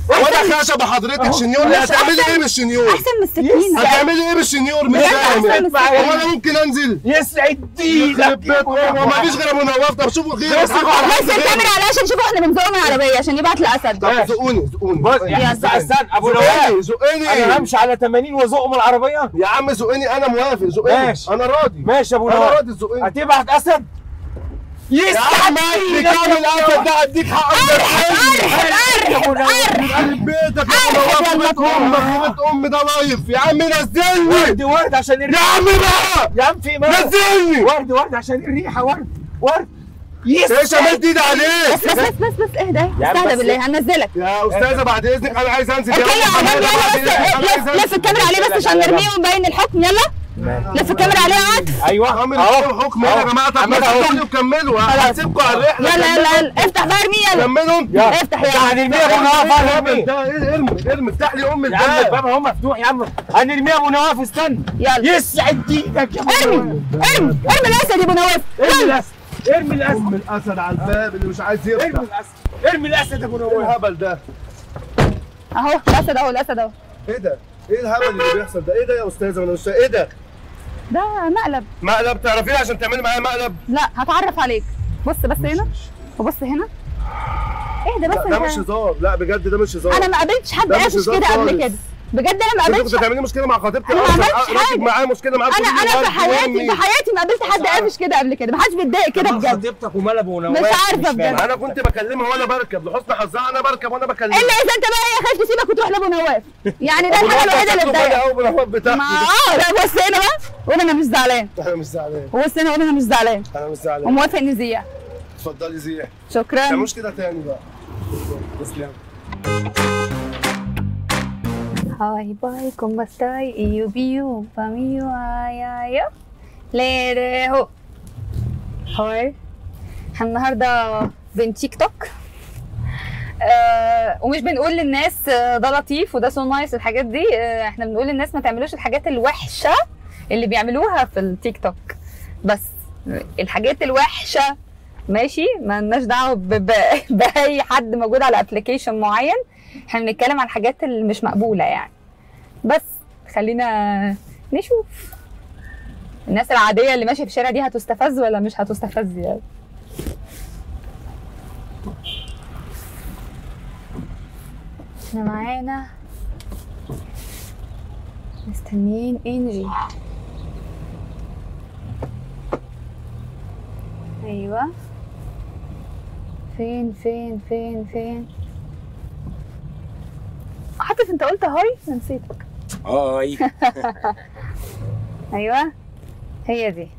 وانا خشب حضرتك شنيور مش هتعملي أحسن. ايه بالشنيور احسن من السكينه هتعملي ايه بالشنيور مش بجد فاهم أحسن من هو انا ممكن انزل يسعد يخرب دينك بيت هو ما فيش غير ابو نواف طب شوفوا غيره بس الكاميرا عليه عشان يشوفوا احنا بنزقه من العربيه عشان يبعت لاسد طب زقوني زقوني بص يا يا حسن حسن ابو نواف زقوني زقوني انا همشي على 80 وازقه من العربيه يا عم زقوني انا موافق زقوني ماشي. انا راضي ماشي يا ابو انا نواف راضي زقوني هتبعت اسد يا عم اكل كامل اسد ده اديك حق يا ابو نواف يخرب بيتك يا ابو نواف بيت امك وبيت امي ده لايف يا عم نزلني ورد ورد عشان يا الريحه عم بقى يا عم في مال نزلني ورد ورد عشان الريحه ورد ورد ايش يسعد عملت ايدي عليك بس بس بس بس اهدى يا عم استهدى بس- بالله هنزلك يا استاذه بعد اذنك انا عايز انزل اتكلم يلا. عمال يلا بعد بس إذنك، أنا عايز لف لف أنزل. الكاميرا عليه بس عشان نرميه ونبين الحكم يلا لف الكاميرا عليه يا عاطف ايوه عامل اهو ايه حكم ايه يا جماعه طب عم ما أهو. تكملوا وكملوا هسيبكم على الرحله يلا يلا يلا افتح بقى ارميه يلا كملوا انت يلا افتح يلا هنرميه يا ابو نواف ارمي ده ايه ارمي ارمي افتح لي ام يا عم الباب الباب اهو مفتوح يا عم هنرميه يا ابو نواف استنى يلا يسعد دينك يا ابو ارمي نواف ارمي ارمي الاسد يا ابو نواف ارمي الاسد ارمي الاسد ام الاسد على الباب اللي مش عايز ارمي يفتح الاسد ارمي الاسد يا ابو ايه نواف الهبل ده اهو الاسد اهو الاسد اهو ايه ده ايه الهبل اللي بيحصل ده ايه ده يا استاذه انا مش فاهم. ايه ده ده مقلب مقلب تعرفين عشان تعملي معايا مقلب لا هتعرف عليك بص بس هنا وبص هنا اهدى بس لا ده مش انت هزار لا بجد ده مش هزار انا ما قابلتش حد ده مش قافش هزار كده قبل خالص. كده بجد انا ما انت قابلتش كنت هتعملي مشكله مع خطيبتي أنا ما اصلا عملتش راجل حاجة. معايا مشكله معاك انا انا في حياتي في حياتي ما قابلت حد قافش كده قبل كده ما حدش بيتضايق كده بجد خطيبتك ومال ابو نواف مش عارفه بجد انا كنت بكلمها وانا بركب لحسن حظها انا بركب وانا بكلمها الا اذا انت بقى هي خايف تسيبك وتروح لابو نواف يعني ده الحاجه الوحيده اللي تضايقك ابو نواف بتاعتي ما اه لا بص هنا بقى قول انا مش زعلان انا مش زعلان وبص هنا قول انا مش زعلان انا مش زعلان وموافق نذيع اتفضلي زيح ما شكرا تعملوش كده تاني بقى تسلم Ay, bye, ¿cómo estás? Y yo vivo para mí, ay, ay, ay. ليه هاي احنا النهارده بن تيك توك آه ومش بنقول للناس آه، ده لطيف وده سو نايس الحاجات دي آه احنا بنقول للناس ما تعملوش الحاجات الوحشه اللي بيعملوها في التيك توك بس الحاجات الوحشه ماشي ما لناش دعوه ب- ب- باي حد موجود على ابلكيشن معين احنا بنتكلم عن الحاجات اللي مش مقبوله يعني بس خلينا نشوف الناس العاديه اللي ماشيه في الشارع دي هتستفز ولا مش هتستفز يعني احنا معانا مستنيين انجي ايوه فين فين فين فين عاطف انت قلت هاي أنا نسيتك هاي ايوه هي دي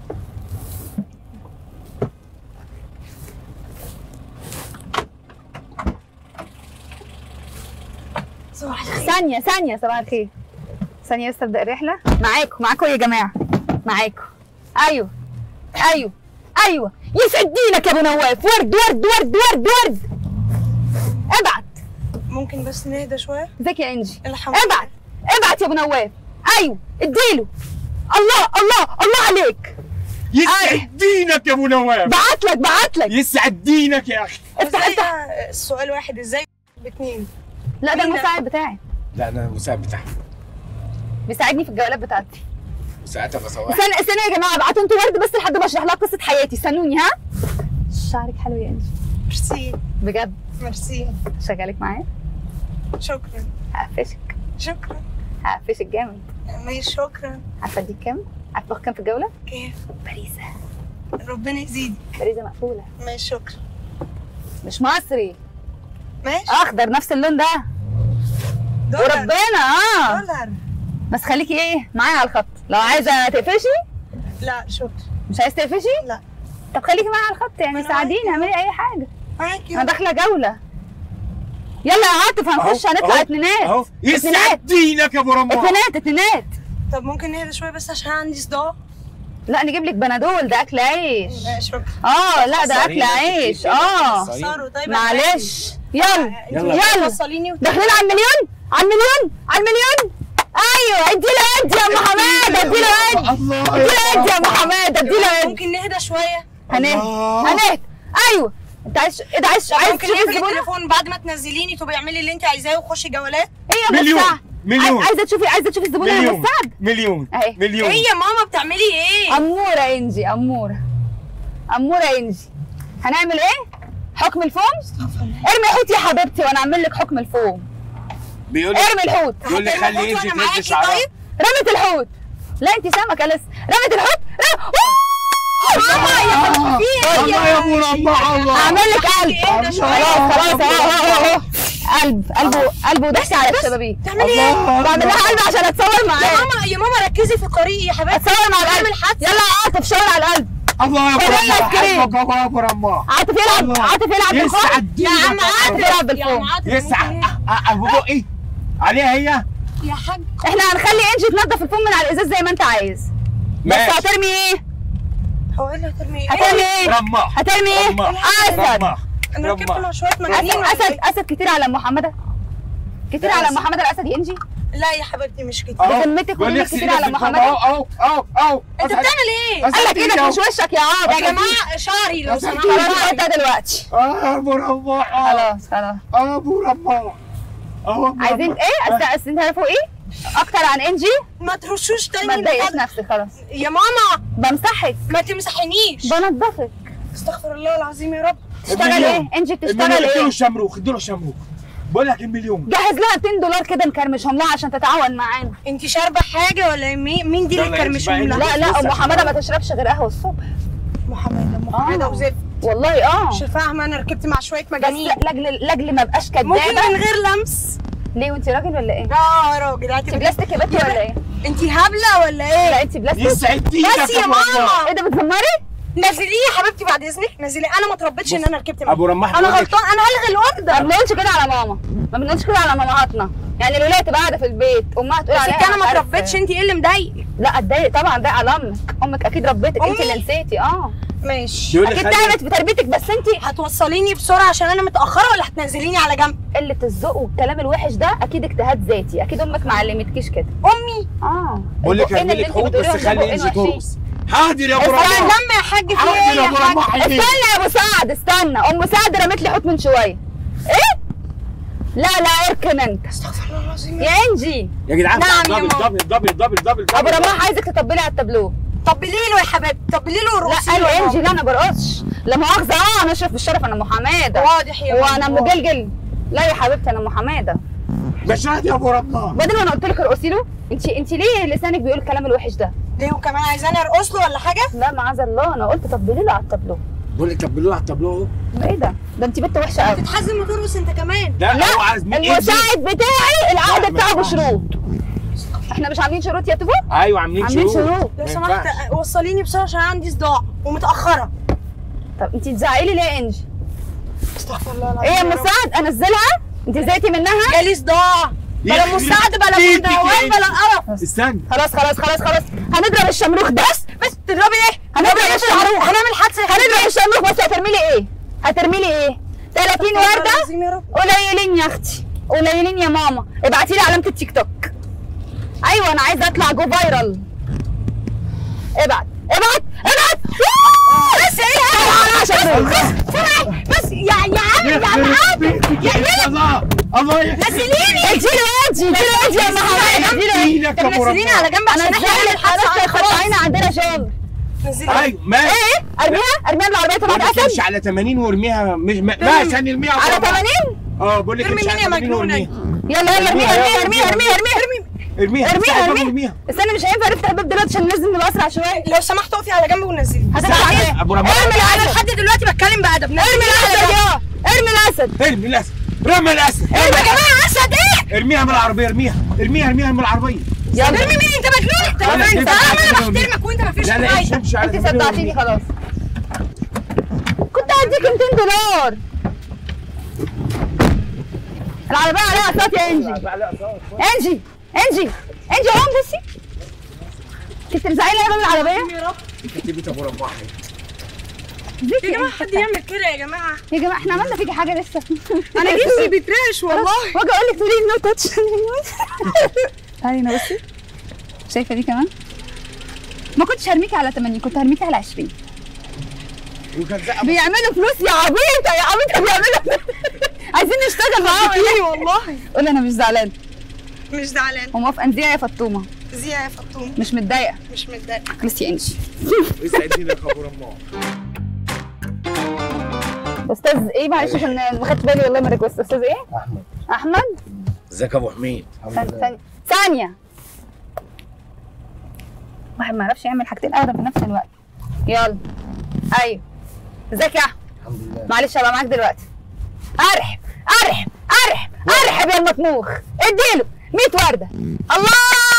ثانية ثانية صباح الخير ثانية بس ابدأ الرحلة معاكم معاكم يا جماعة معاكم ايوه ايوه ايوه يسعد دينك يا ابو نواف ورد ورد ورد ورد ورد ابعت ممكن بس نهدى شوية ازيك يا انجي الحمد لله ابعت ابعت يا ابو نواف ايوه اديله الله الله الله عليك يسعد دينك يا ابو نواف بعت لك بعت لك يسعد دينك يا اخي افتح ازاي افتح بقى السؤال واحد ازاي باتنين لا ده مين ده؟ المساعد بتاعي لا انا المساعد بتاعها بيساعدني في الجولات بتاعتي ساعتها بصور استنى استنى يا جماعه ابعتوا انتوا ورد بس لحد ما اشرح لها قصه حياتي استنوني ها شعرك حلو يا انجي ميرسي بجد ميرسي شغالك معايا شكرا هقفشك شكرا هقفشك جامد ماشي شكرا عارفه اديك كام؟ عارفه باخد كام في الجوله؟ كيف باريزه ربنا يزيدك باريزه مقفوله ماشي شكرا مش مصري ماشي اخضر نفس اللون ده دولار وربنا اه دولار بس خليكي ايه معايا على الخط لو عايزه تقفشي لا شكرا مش عايزه تقفشي لا طب خليكي معايا على الخط يعني أنا ساعديني معاكي. اعملي اي حاجه معاكي انا داخله جوله يلا يا عاطف هنخش أهو، هنطلع أهو، اتنينات اهو اتنينات يسعد دينك يا ابو رمضان اتنينات اتنينات طب ممكن نهدى شوية بس عشان عندي صداع لا نجيب لك بنادول ده اكل عيش ماشي شكرا اه لا ده اكل عيش اه صاروا طيب معلش يلا يلا. يلا وصليني داخلين على المليون على المليون على المليون ايوه اديله ادي يا ام حماده اديله ادي اديله ادي يا ام حماده اديله ادي ممكن نهدى شوية هنهدى هنهدى ايوه انت عايز ايه ده عايز عايز ممكن تشوف نقفل الزبونه التليفون بعد ما تنزليني تبقي اعملي اللي انت عايزاه وخشي جولات هي مليون مساعد مليون عايزه تشوفي عايزه تشوفي الزبونه يا مليون مساعد مليون اهي مليون ايه يا ماما بتعملي ايه اموره انجي اموره اموره انجي هنعمل ايه حكم الفوم ارمي الحوت يا حبيبتي وانا اعمل لك حكم الفوم بيقول لي ارمي الحوت بيقول لي هتعمل خلي الحوت انت وأنا معاكي تهز شعرها طيب؟ رمت الحوت لا انت سمكه لسه رمت الحوت رم... الله يا ابو ربع الله هعمل لك قلب اهدى شوية. خلاص خلاص اهو اهو اهو قلب قلبه قلبه دش على الشبابيك بتعملي ايه بعمل لها قلب عشان اتصور يا معاه ماما يا ماما ركزي في الطريق يا حبيبتي اتصور مع القلب يلا يا عاطف شاور على القلب الله يا ابو خلينا ربع نسكرين. حبك الله يا ابو ربع عاطف يلعب الله. عاطف يلعب بالفوم يسعد يا عم دينك. عاطف يلعب يا بالفوم عم عاطف يسعد ممكن أ- أ- ابو بقي عليها هي يا حاج احنا هنخلي انجي تنظف الفوم من على الازاز زي ما انت عايز بس ماشي هترمي ايه؟ هو ايه اللي هترمي ايه هترمي ايه؟ رماح هترمي ايه؟ رماح اسد رماح انا ركبت مع شويه اسد مجانين ولا اسد إيه؟ اسد كتير على ام محمده كتير على ام محمده الاسد يا انجي لا يا حبيبتي مش كده أهو. بذمتك بقول كلنا لك كتير سيدي على في الفم. محمد. اهو اهو اهو اهو انت بتعمل ايه قال لك ايدك مش وشك يا عاطف يا جماعه شعري لو سمحت خلاص قطع دلوقتي اه ابو ربع خلاص خلاص اه ابو ربع اهو أبو عايزين ربع. ايه؟ أست- عايزين تعرفوا ايه؟ اكتر عن انجي ما ترشوش تاني ما من تضايقش فضلك. نفسك خلاص يا ماما بمسحك ما تمسحنيش بنضفك استغفر الله العظيم يا رب تشتغل المليون. ايه؟ انجي بتشتغل المليون. اديله ايه؟ الشمروخ اديله الشمروخ بقول لك المليون جهز لها 200 دولار كده نكرمشهم لها عشان تتعاون معانا انت شاربه حاجه ولا مين مين دي يلا اللي يا كرمشهم إنجي لها بقى، لا لا ام حماده ما تشربش غير قهوه الصبح محمد ام حماده آه. وزفت والله اه مش فاهمه انا ركبت مع شويه بس مجانين لاجل لاجل ما ابقاش ممكن من كدابه غير لمس ليه وانت راجل ولا ايه؟ اه يا راجل انت هاتي بلاستيك يا بنتي ولا ايه؟ انت هبله ولا ايه لا انت بلاستيك يسعد دينك بس يا أبو رماح. ماما ايه ده بتزمري؟ نزليه يا حبيبتي بعد اذنك نزليه انا ما اتربيتش ان انا ركبت معاك ابو رماح انا بيقول لك- غلطان انا هلغي ما الاوردر بنقولش كده على ماما ما بنقولش كده على مامهاتنا يعني الولايه تبقى قاعده في البيت امها تقول بس عليها انت انا ما عارف- اتربيتش انت ايه اللي مضايقك لا اتضايق طبعا اتضايق على امك امك اكيد ربيتك انت أمي؟ اللي نسيتي اه ماشي بيقول لك اكيد خلي- تعبت في تربيتك بس انت هتوصليني بسرعه عشان انا متاخره ولا هتنزليني على جنب قله الذوق والكلام الوحش ده اكيد اجتهاد ذاتي اكيد امك ما علمتكيش كده امي اه بقول لك البقين اعمل اللي لك انت حقوق بس بتقوليهم ده خلي بقين انجي وحشين. ترقص حاضر يا ابو استنى. رماح دم يا حاج في حاضر ايه يا يا ابو حاج رماح استنى يا ابو سعد استنى ام سعد رمت لي حوت من شويه ايه لا لا اركن انت استغفر الله العظيم يا انجي يا جدعان نعم يا دبل ماما. دبل دبل دبل دبل ابو دبل رماح عايزك تطبلي على التابلو طب ليه له يا حبيبتي طب ليه له لا رقصي قال له يا انجي ماما؟ لا انا برقصش لا مؤاخذه اه انا اشرف بالشرف انا ام حماده واضح يا وانا ام ماما. جلجل لا يا حبيبتي انا ام حماده مش راضي يا ابو رماح بعدين وانا قلت لك ارقصي له انت انت ليه لسانك بيقول الكلام الوحش ده ليه وكمان عايزاني ارقص له ولا حاجه لا معاذ الله انا قلت طبلي له على التابلو بقول لك طبلوه على التابلوه اهو ايه ده ده انت بنت وحشه قوي تتحزم وترقص انت كمان لا لا هو عايز مين المساعد بتاعي العقد لا، بتاعه ما بشروط احنا مش عاملين شروط يا تبو ايوه عاملين عاملين شروط شروط لو ما سمحت ينفعش. وصليني بسرعه عشان عندي صداع ومتاخره طب انت تزعقي لي ليه يا انجي استغفر الله ايه يا العظيم رب. مساعد انزلها انت زهقتي منها جالي صداع بلا يخرب مساعد بلا بيتك يا مدوان إنجي. بلا قرف استنى خلاص خلاص خلاص خلاص هنضرب الشمروخ ده بس بس تضربي ايه؟ هنضرب الشمروخ هنعمل حادثه هنضرب الشمروخ بس هترمي لي ايه هترمي لي ايه 30 ورده العظيم يا رب قليلين يا اختي قليلين يا ماما ابعتي لي علامه التيك توك ايوه انا عايزه اطلع جو فايرال ابعت ابعت ابعت بس ايه عشان بس يا يا عم يا عم يخرب بيتك يا الله الله يخرب نزليني اديله ادي اديله ادي يا محمد اديله ايدك يا طب ابو نزليني رماح على جنب انا عشان احنا ازاي نعمل حادثه الحركه خلاص خلاص عندنا شغل نزليني ايوه ماشي ايه ارميها ارميها بالعربيه بقول تبعت لك اسد امشي على 80 وارميها مش ما- ماشي هنرميها ارميها على 80 اه بقول لك ارمي امشي مين على يا 80 مجنونة؟ وارميها يلا يلا ارميها ارميها، ارميها ارميها ارميها ارميها ارميها ارميها استنى، ارميها ارميها استنى مش هينفع نفتح الباب دلوقتي عشان لازم نبقى اسرع شويه لو سمحت اقفي على جنب ونزلي هتطلع ايه ابو رماح ارمي انا الاسد لحد دلوقتي بتكلم بادب ارمي الاسد يا ارمي الاسد ارمي الاسد رمي الاسد يا جماعه اسد ايه؟ ارميها من العربيه ارميها ارميها ارميها من العربيه يلا ارمي مين انت مجنون؟ طب أنا انت كده انا كده بحترمك وانت مفيش لا لا امشي فايده امشي على انت 80 صدعتيني وارميها. خلاص كنت هديك 200 دولار العربية عليها اقساط يا انجي انجي انجي انجي قوم بصي كنت بتزعلي لي من العربية يا رب كتبت ابو رماح زيكي يا جماعه حد يعمل كده يا جماعه يا جماعة احنا عملنا فيكي حاجة لسه انا جسمي بيترعش والله واجي اقول لك تقولي لي نو تاتش تعالي هنا بصي شايفة دي كمان ما كنتش هرميكي على 80 كنت هرميكي على 20 وكان زقه بيعملوا فلوس يا عبيطه يا عبيطه بيعملوا عايزين نشتغل معاهم ايه والله قول انا مش زعلان مش زعلان وموافقه نزيع يا فطومه زيا يا فطوم مش متضايقه مش متضايقه خلاص يا انشي يسعدني يا خبر الله استاذ ايه معلش عشان ما خدتش بالي والله من الريكوست استاذ ايه احمد احمد ازيك يا ابو حميد الحمد ثانية لله ثانية ثانية واحد ما يعرفش يعمل حاجتين ابدا في نفس الوقت يلا ايوه ازيك يا احمد الحمد لله معلش هبقى معاك دلوقتي ارحب ارحب ارحب ارحب يا المطموخ اديله 100 ورده الله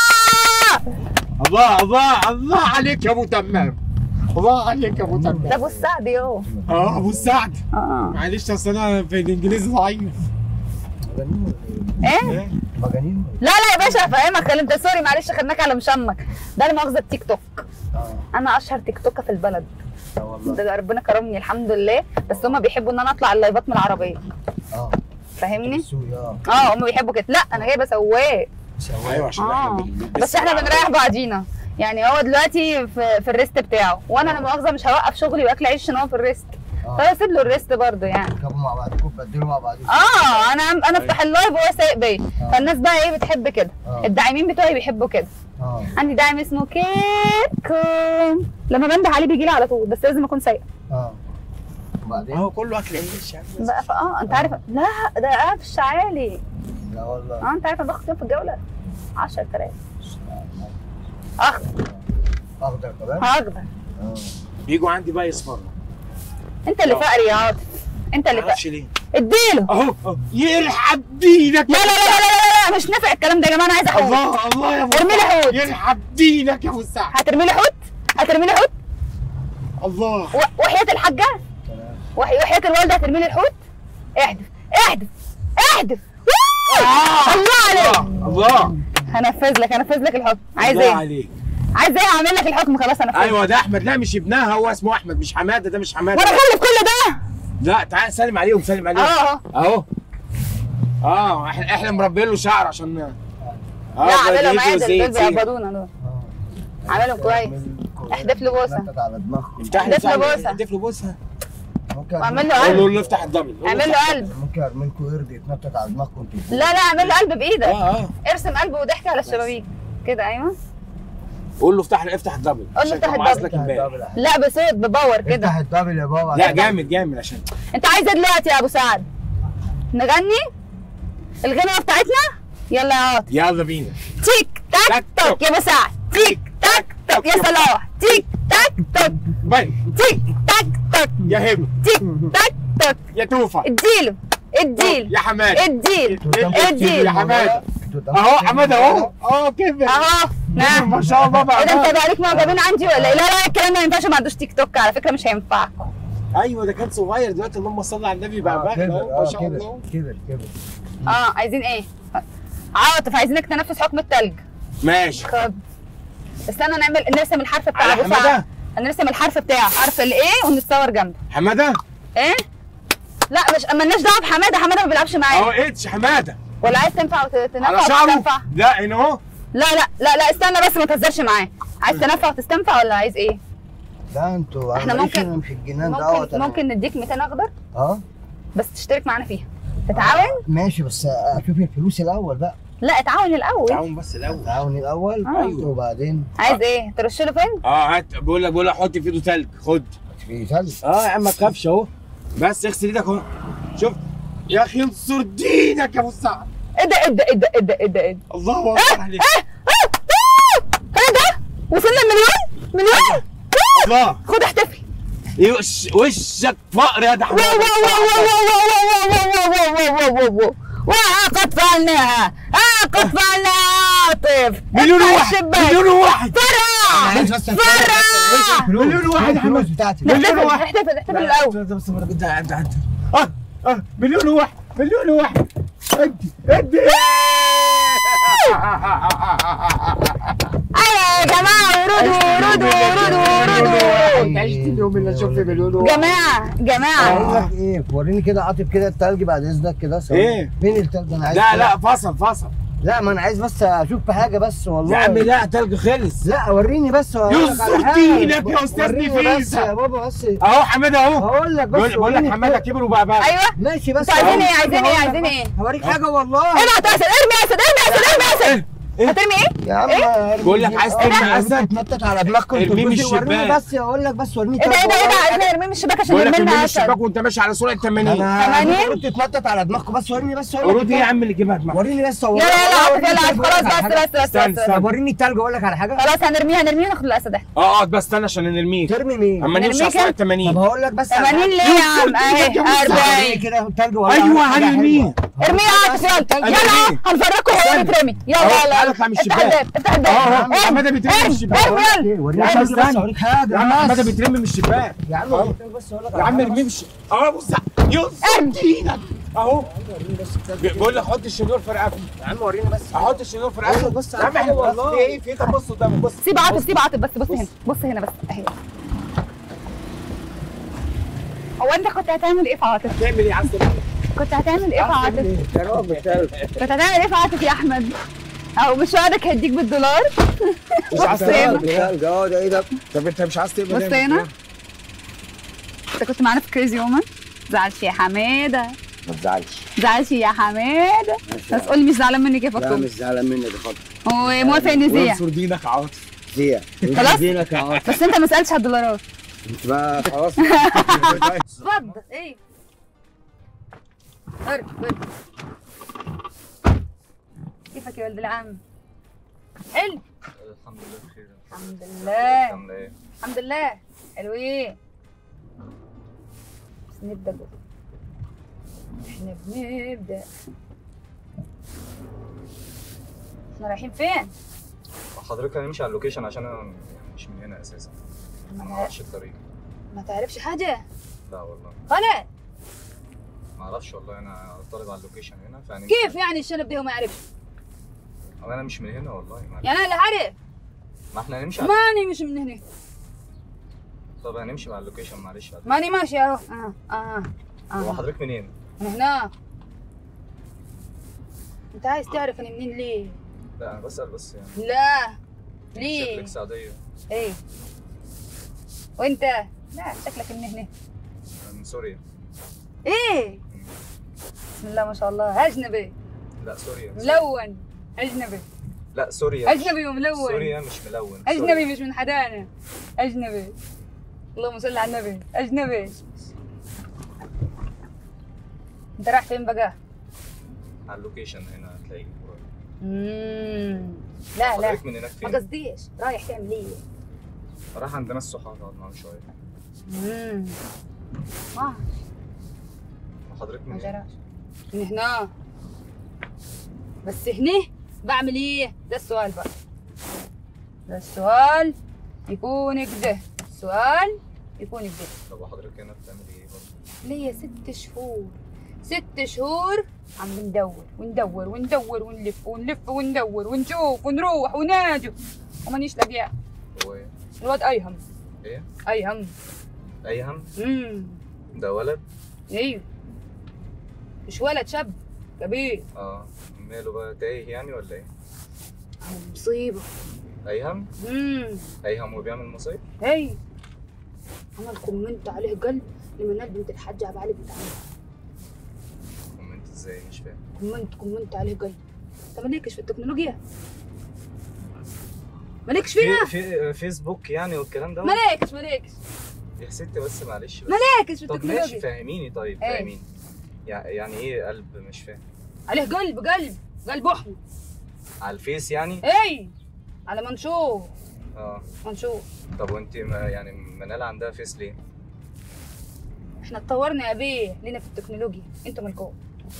الله الله الله عليك يا ابو تمام الله عليك يا ابو تمام ده ابو السعد يو اه ابو السعد اه معلش اصل انا في الانجليزي ضعيف مجانين ايه مجانين لا لا يا باشا هفهمك خلي انت سوري معلش خدناك على مشمك ده لا مؤاخذه التيك توك اه انا اشهر تيك توكه في البلد اه والله ده ربنا كرمني الحمد لله بس هما بيحبوا ان انا اطلع اللايفات من العربيه اه فاهمني السوق اه اه هما بيحبوا كده لا انا جايبه سواق ايوه عشان آه. احنا بنلبس بس احنا بنريح بعضينا يعني هو دلوقتي في, في الريست بتاعه وانا لا مؤاخذه مش هوقف شغلي واكل عيش عشان هو في الريست اه فاسيب له الريست برضه يعني تركبوا مع بعضكم تبدلوا مع بعضكم اه انا انا افتح اللايف وهو سايق بيا فالناس بقى ايه بتحب كده آه. الداعمين بتوعي بيحبوا كده اه عندي داعم اسمه كيكو لما بنده عليه بيجي لي على طول بس لازم اكون سايقه اه وبعدين هو كله اكل عيش يعني بقى ف- اه انت عارف لا ده قفش عالي لا والله اه انت عارف الضغط كام في الجوله 10000 اخضر اخضر كمان اخضر اه بيجوا عندي بقى يصفروا انت اللي آه. فقري يا عاطف انت اللي معرفش فقري ليه اديله اهو أهو. يلحق دينك لا لا لا لا لا, لا, لا مش نافع الكلام ده يا جماعه انا عايزه حوت الله الله يا ابو ارمي لي حوت يلحق دينك يا ابو السعد هترمي لي حوت هترمي لي حوت الله و- وحياه الحاجه تمام وحي- وحياه الوالده هترمي لي الحوت احدف احدف احدف الله عليك الله هنفذ لك هنفذ لك الحكم عايز الله ايه عليك عايز ايه هعمل لك الحكم خلاص انا ايوه ده احمد لا مش ابنها هو اسمه احمد مش حماده ده مش حماده وانا اخلف كل ده لا تعال سلم عليهم سلم عليهم اه اهو اه احنا احنا مربيين له شعر عشان اه لا اعملهم بدهيته عادل دول زيت زيت. بيقبضونا دول عاملهم كويس احدف له بوسه نكت على دماغكم افتح له احدف له افتح بوسة. احدف له بوسه ممكن واعمل له قول له قلب قول له افتح الدبل قول له اعمل افتح- له قلب ممكن ارمي لكم قرد يتنطط على دماغكم انتوا لا لا اعمل له قلب بايدك اه اه ارسم قلب وضحك على الشبابيك كده ايوه قول له افتح افتح الدبل له عشان افتح كان معاذ الدبل. لك امبارح لا بصوت بباور كده افتح الدبل يا بابا لا جامد جامد عشان انت عايز ايه دلوقتي يا ابو سعد نغني الغنوه بتاعتنا يلا يا عاطف يلا بينا تيك تاك توك يا ابو سعد تيك تاك توك يا صلاح تيك تاك توك باي تيك تاك توك يا هبه تيك تاك توك يا توفى اديله اديله يا حماد اديله يا اديله حماد اهو حماد اهو اهو كده اهو نعم ما شاء الله بقى ايه ده انت بقى عليك معجبين عندي ولا ايه؟ لا لا الكلام ده ما ينفعش ما عندوش تيك توك على فكره مش هينفعكم ايوه ده كان صغير دلوقتي اللهم صل على النبي بقى بقى كبر اهو ما اه شاء كبر الله كبر كبر اه عايزين ايه؟ عاطف عايزينك تنفذ حكم التلج ماشي خد استنى نعمل نرسم الحرف بتاع على ابو حماده سعد نرسم الحرف بتاعه حرف الايه ونتصور جنبه حماده ايه؟ لا مش مالناش دعوه بحماده حماده ما بيلعبش معايا اهو اتش حماده ولا عايز تنفع وتنفع على شعره وتستنفع لا هنا اهو لا لا لا لا استنى بس ما تهزرش معاه عايز تنفع وتستنفع ولا عايز ايه؟ لا انتوا احنا أنا ماليش ممكن- أنا مش الجنان دوت ممكن أنا. ممكن نديك 200 اخضر اه بس تشترك معانا فيها تتعاون؟ ماشي بس اشوف الفلوس الاول بقى لا اتعاون الاول تعاون بس الاول تعاوني الاول آه. أيوه. وبعدين عايز ايه؟ ترش له فين؟ اه هات بقول لك بقول لك حط في ايده تلج خد في ثلج اه يا عم ما تخافش اهو بس اغسل ايدك اهو شوف يا اخي انصر دينك يا ابو السعد ايه ده ايه ده ايه ده ايه ده ايه ده ايه ده؟ الله اكبر عليك ايه ده؟ وصلنا المليون؟ مليون؟ الله خد احتفل وش وشك فقر يا ده واو واو واو واو واو واو واو واو واو واو واو واو وقد فعلناها اه قد فعلناها عاطف مليون افتح واحد الشباك. مليون واحد فرع فرع مليون واحد يا الفلوس حماد بتاعتي مليون احتفل واحد احتفل احتفل الاول بس بس بس ده ده ده اه اه مليون واحد مليون واحد ادي ادي ايوه يا جماعه ردوا ردوا ردوا ردوا عشت اليوم اللي اشوف فيه مليون واحد جماعه جماعه اقول لك ايه وريني كده عاطف كده التلج بعد اذنك كده ثواني. إيه؟ فين التلج انا عايز لا كده. لا فصل فصل لا ما انا عايز بس اشوف حاجه بس والله يا عم لا تلج خلص لا وريني بس هقول لك على يسر حاجة. دينك يا أستاذ وريني نفيس. بس يا بابا بس اهو حماده اهو هقول لك بس بقول بقول لك وريني حماده كده. كبر وبقى بقى ايوه ماشي بس انتوا عايزين هقول ايه لك عايزين ايه هقول لك عايزين بس. ايه هوريك حاجه والله ابعت اسد ارمي اسد ارمي اسد ارمي اسد هترمي ايه؟ يا عم إيه؟ بقول لك عايز ترمي اسد تنطط على دماغكم انتوا ارميه من الجزء. وريني الشباك. بس هقول لك بس وريني ايه ده ايه ده ايه ده والله. عايزين نرميه من الشباك عشان بقول لك يرمي ارمي لنا من اسد الشباك وانت ماشي على سرعه 80 انا تمانين؟ قلت تتنطط على دماغكم بس وريني بس هقول لك قرود ايه يا عم اللي جيبها دماغك وريني بس يلا يلا عاطف يلا عاطف خلاص بس بس بس استنى، بس استنى. طب وريني التلج اقول لك على حاجه خلاص هنرميه هنرميه وناخد الاسد احنا اه اقعد بس استنى عشان نرميه ترمي مين اما نمشي على نرميه سرعه طب 80 هقول لك بس على 80 حاجة. ليه يا عم اهي وريني 40 كده التلج والله ايوه حاجة هنرميه حلوة. ارميه يا عاطف يلا يلا هنفرجكم هو استنى. بيترمي يلا أهو، يلا تعالى يلا اطلع من افتح الشباك. الباب افتح الباب اهو اهو ارمي حماده بيترمي من ارمي الشباك ارمي يلا وريني استنى، التلج بس استنى. اوريك حاجه يا عم بس. حماده بيترمي من الشباك يا عم أهو. وريني التلج بس اقول لك يا على عم حاجة ارميه مش اه بص يسر دينك اهو بقول لك حط الشنيور في رقبتي يا عم وريني بس احط الشنيور في أقول لك رقبتي بس يا عم على احنا حاجة بص والله. في ايه في ايه طب بص قدامك بص سيب عاطف سيب عاطف بس بص هنا بص هنا بس اهي هو انت كنت هتعمل ايه في عاطف؟ تعمل ايه عايز تعمل كنت هتعمل ايه في عاطف؟ يا رب التلج كنت هتعمل ايه في عاطف يا احمد؟ او مش وعدك هديك بالدولار مش عايز بص هنا. تعمل ايه التلج اه ده ايه ده طب انت مش عايز تعمل بص ايه هنا انت كنت معانا في كريزي وومن زعلش يا حماده ما تزعلش زعلش يا حماده ماشي بس قولي مش زعلان مني كيف لا اكتب مش زعلان منك خالص وموافق نذيع وانصر دينك عاطف زيع خلاص؟ دينك يا عاطف بس انت ما سالتش على الدولارات انت بقى خلاص اتفضل ايه ارجع ارجع كيفك يا ولد العم؟ حلو الحمد لله بخير الحمد لله عامله ايه؟ الحمد لله حلوين بس نبدا بقى. احنا بنبدا احنا رايحين فين؟ حضرتك هنمشي على اللوكيشن عشان انا مش من هنا اساسا ما ما تع- اعرفش الطريق ما تعرفش حاجه لا والله خلاص ما اعرفش والله انا طالب على اللوكيشن هنا فهنمشي كيف يعني الشنب ده وما يعرفش أو انا مش من هنا والله ما, يعني انا اللي عارف ما احنا هنمشي على... ماني مش من هنا طب هنمشي مع اللوكيشن معلش بعد ماني ماشي اهو اه اه هو اه حضرتك منين؟ من هنا انت عايز تعرف انا منين ليه؟ لا انا بسأل بس يعني لا ليه؟ شكلك سعودية ايه وانت لا شكلك من هنا أنا من سوريا ايه بسم الله ما شاء الله اجنبي لا سوريا ملون اجنبي لا سوريا مش- اجنبي وملون سوريا مش ملون اجنبي سوريا. مش من حدانا اجنبي اللهم صل على النبي اجنبي انت رايح فين بقى؟ على اللوكيشن هنا هتلاقيه قريب. امم لا لا حضرتك من هناك ما فين؟ قصديش رايح تعمل ايه؟ راح عند ناس صحاب اقعد معاهم شوية امم ما وحضرتك ما من هنا؟ جراش من هنا بس هنا بعمل ايه؟ ده السؤال بقى ده السؤال يكون كده السؤال يكون كده طب وحضرتك هنا بتعمل ايه برضه؟ ليا ست شهور ست شهور عم ندور وندور وندور ونلف ونلف وندور ونشوف ونروح وناجي ومانيش لاقياه هو ايه؟ الواد ايهم ايه؟ ايهم ايهم؟ امم ده ولد؟ ايوه مش ولد شاب كبير اه ماله بقى تايه يعني ولا ايه؟ مصيبه ايهم؟ امم ايهم وبيعمل مصايب؟ هي عمل كومنت عليه قلب لما بنت الحاجة ابو علي بنت عمها كومنت ازاي مش فاهم كومنت كومنت عليه قلب انت مالكش في التكنولوجيا مالكش فيها في, في فيسبوك يعني والكلام ده مالكش مالكش يا ستي بس معلش بس مالكش في طب التكنولوجيا ماشي فهميني طيب إيه؟ فهميني يع- يعني ايه قلب مش فاهم عليه قلب قلب قلب احمر على الفيس يعني اي على ما نشوف اه ما نشوف طب وانت ما يعني منال عندها فيس ليه احنا اتطورنا يا بيه لينا في التكنولوجيا انتوا مالكم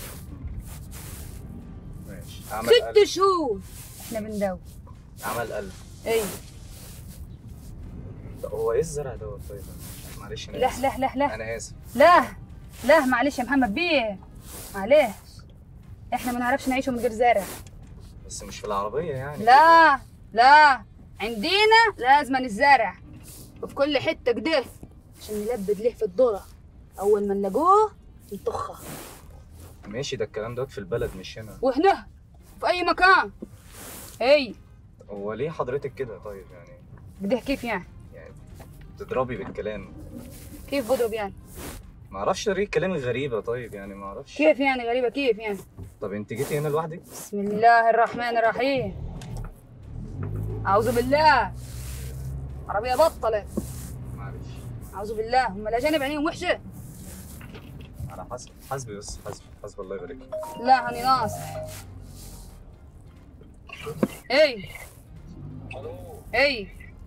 ماشي عمل ست قلب شهور احنا بندور عمل قلب اي طب هو ايه الزرع دوت طيب معلش انا لا اسف لا لا لا انا اسف لا لا معلش يا محمد بيه معلش احنا ما نعرفش نعيشه من غير زرع بس مش في العربيه يعني لا لا عندنا لازم الزرع وفي كل حته كده عشان نلبد له في الذره اول ما نلاقوه نطخه ماشي ده الكلام دوت في البلد مش هنا وهنا في اي مكان اي هو ليه حضرتك كده طيب يعني بدي كيف يعني بتضربي بالكلام كيف بضرب يعني ما اعرفش طريقه كلامك غريبه طيب يعني ما اعرفش كيف يعني غريبه كيف يعني طب انت جيتي هنا لوحدك بسم الله الرحمن الرحيم اعوذ بالله عربيه بطلت معلش اعوذ بالله هم الاجانب عينيهم وحشه على حسب حسبي بس حسبي حسب الله يبارك لك. لا هاني ناصح اي اي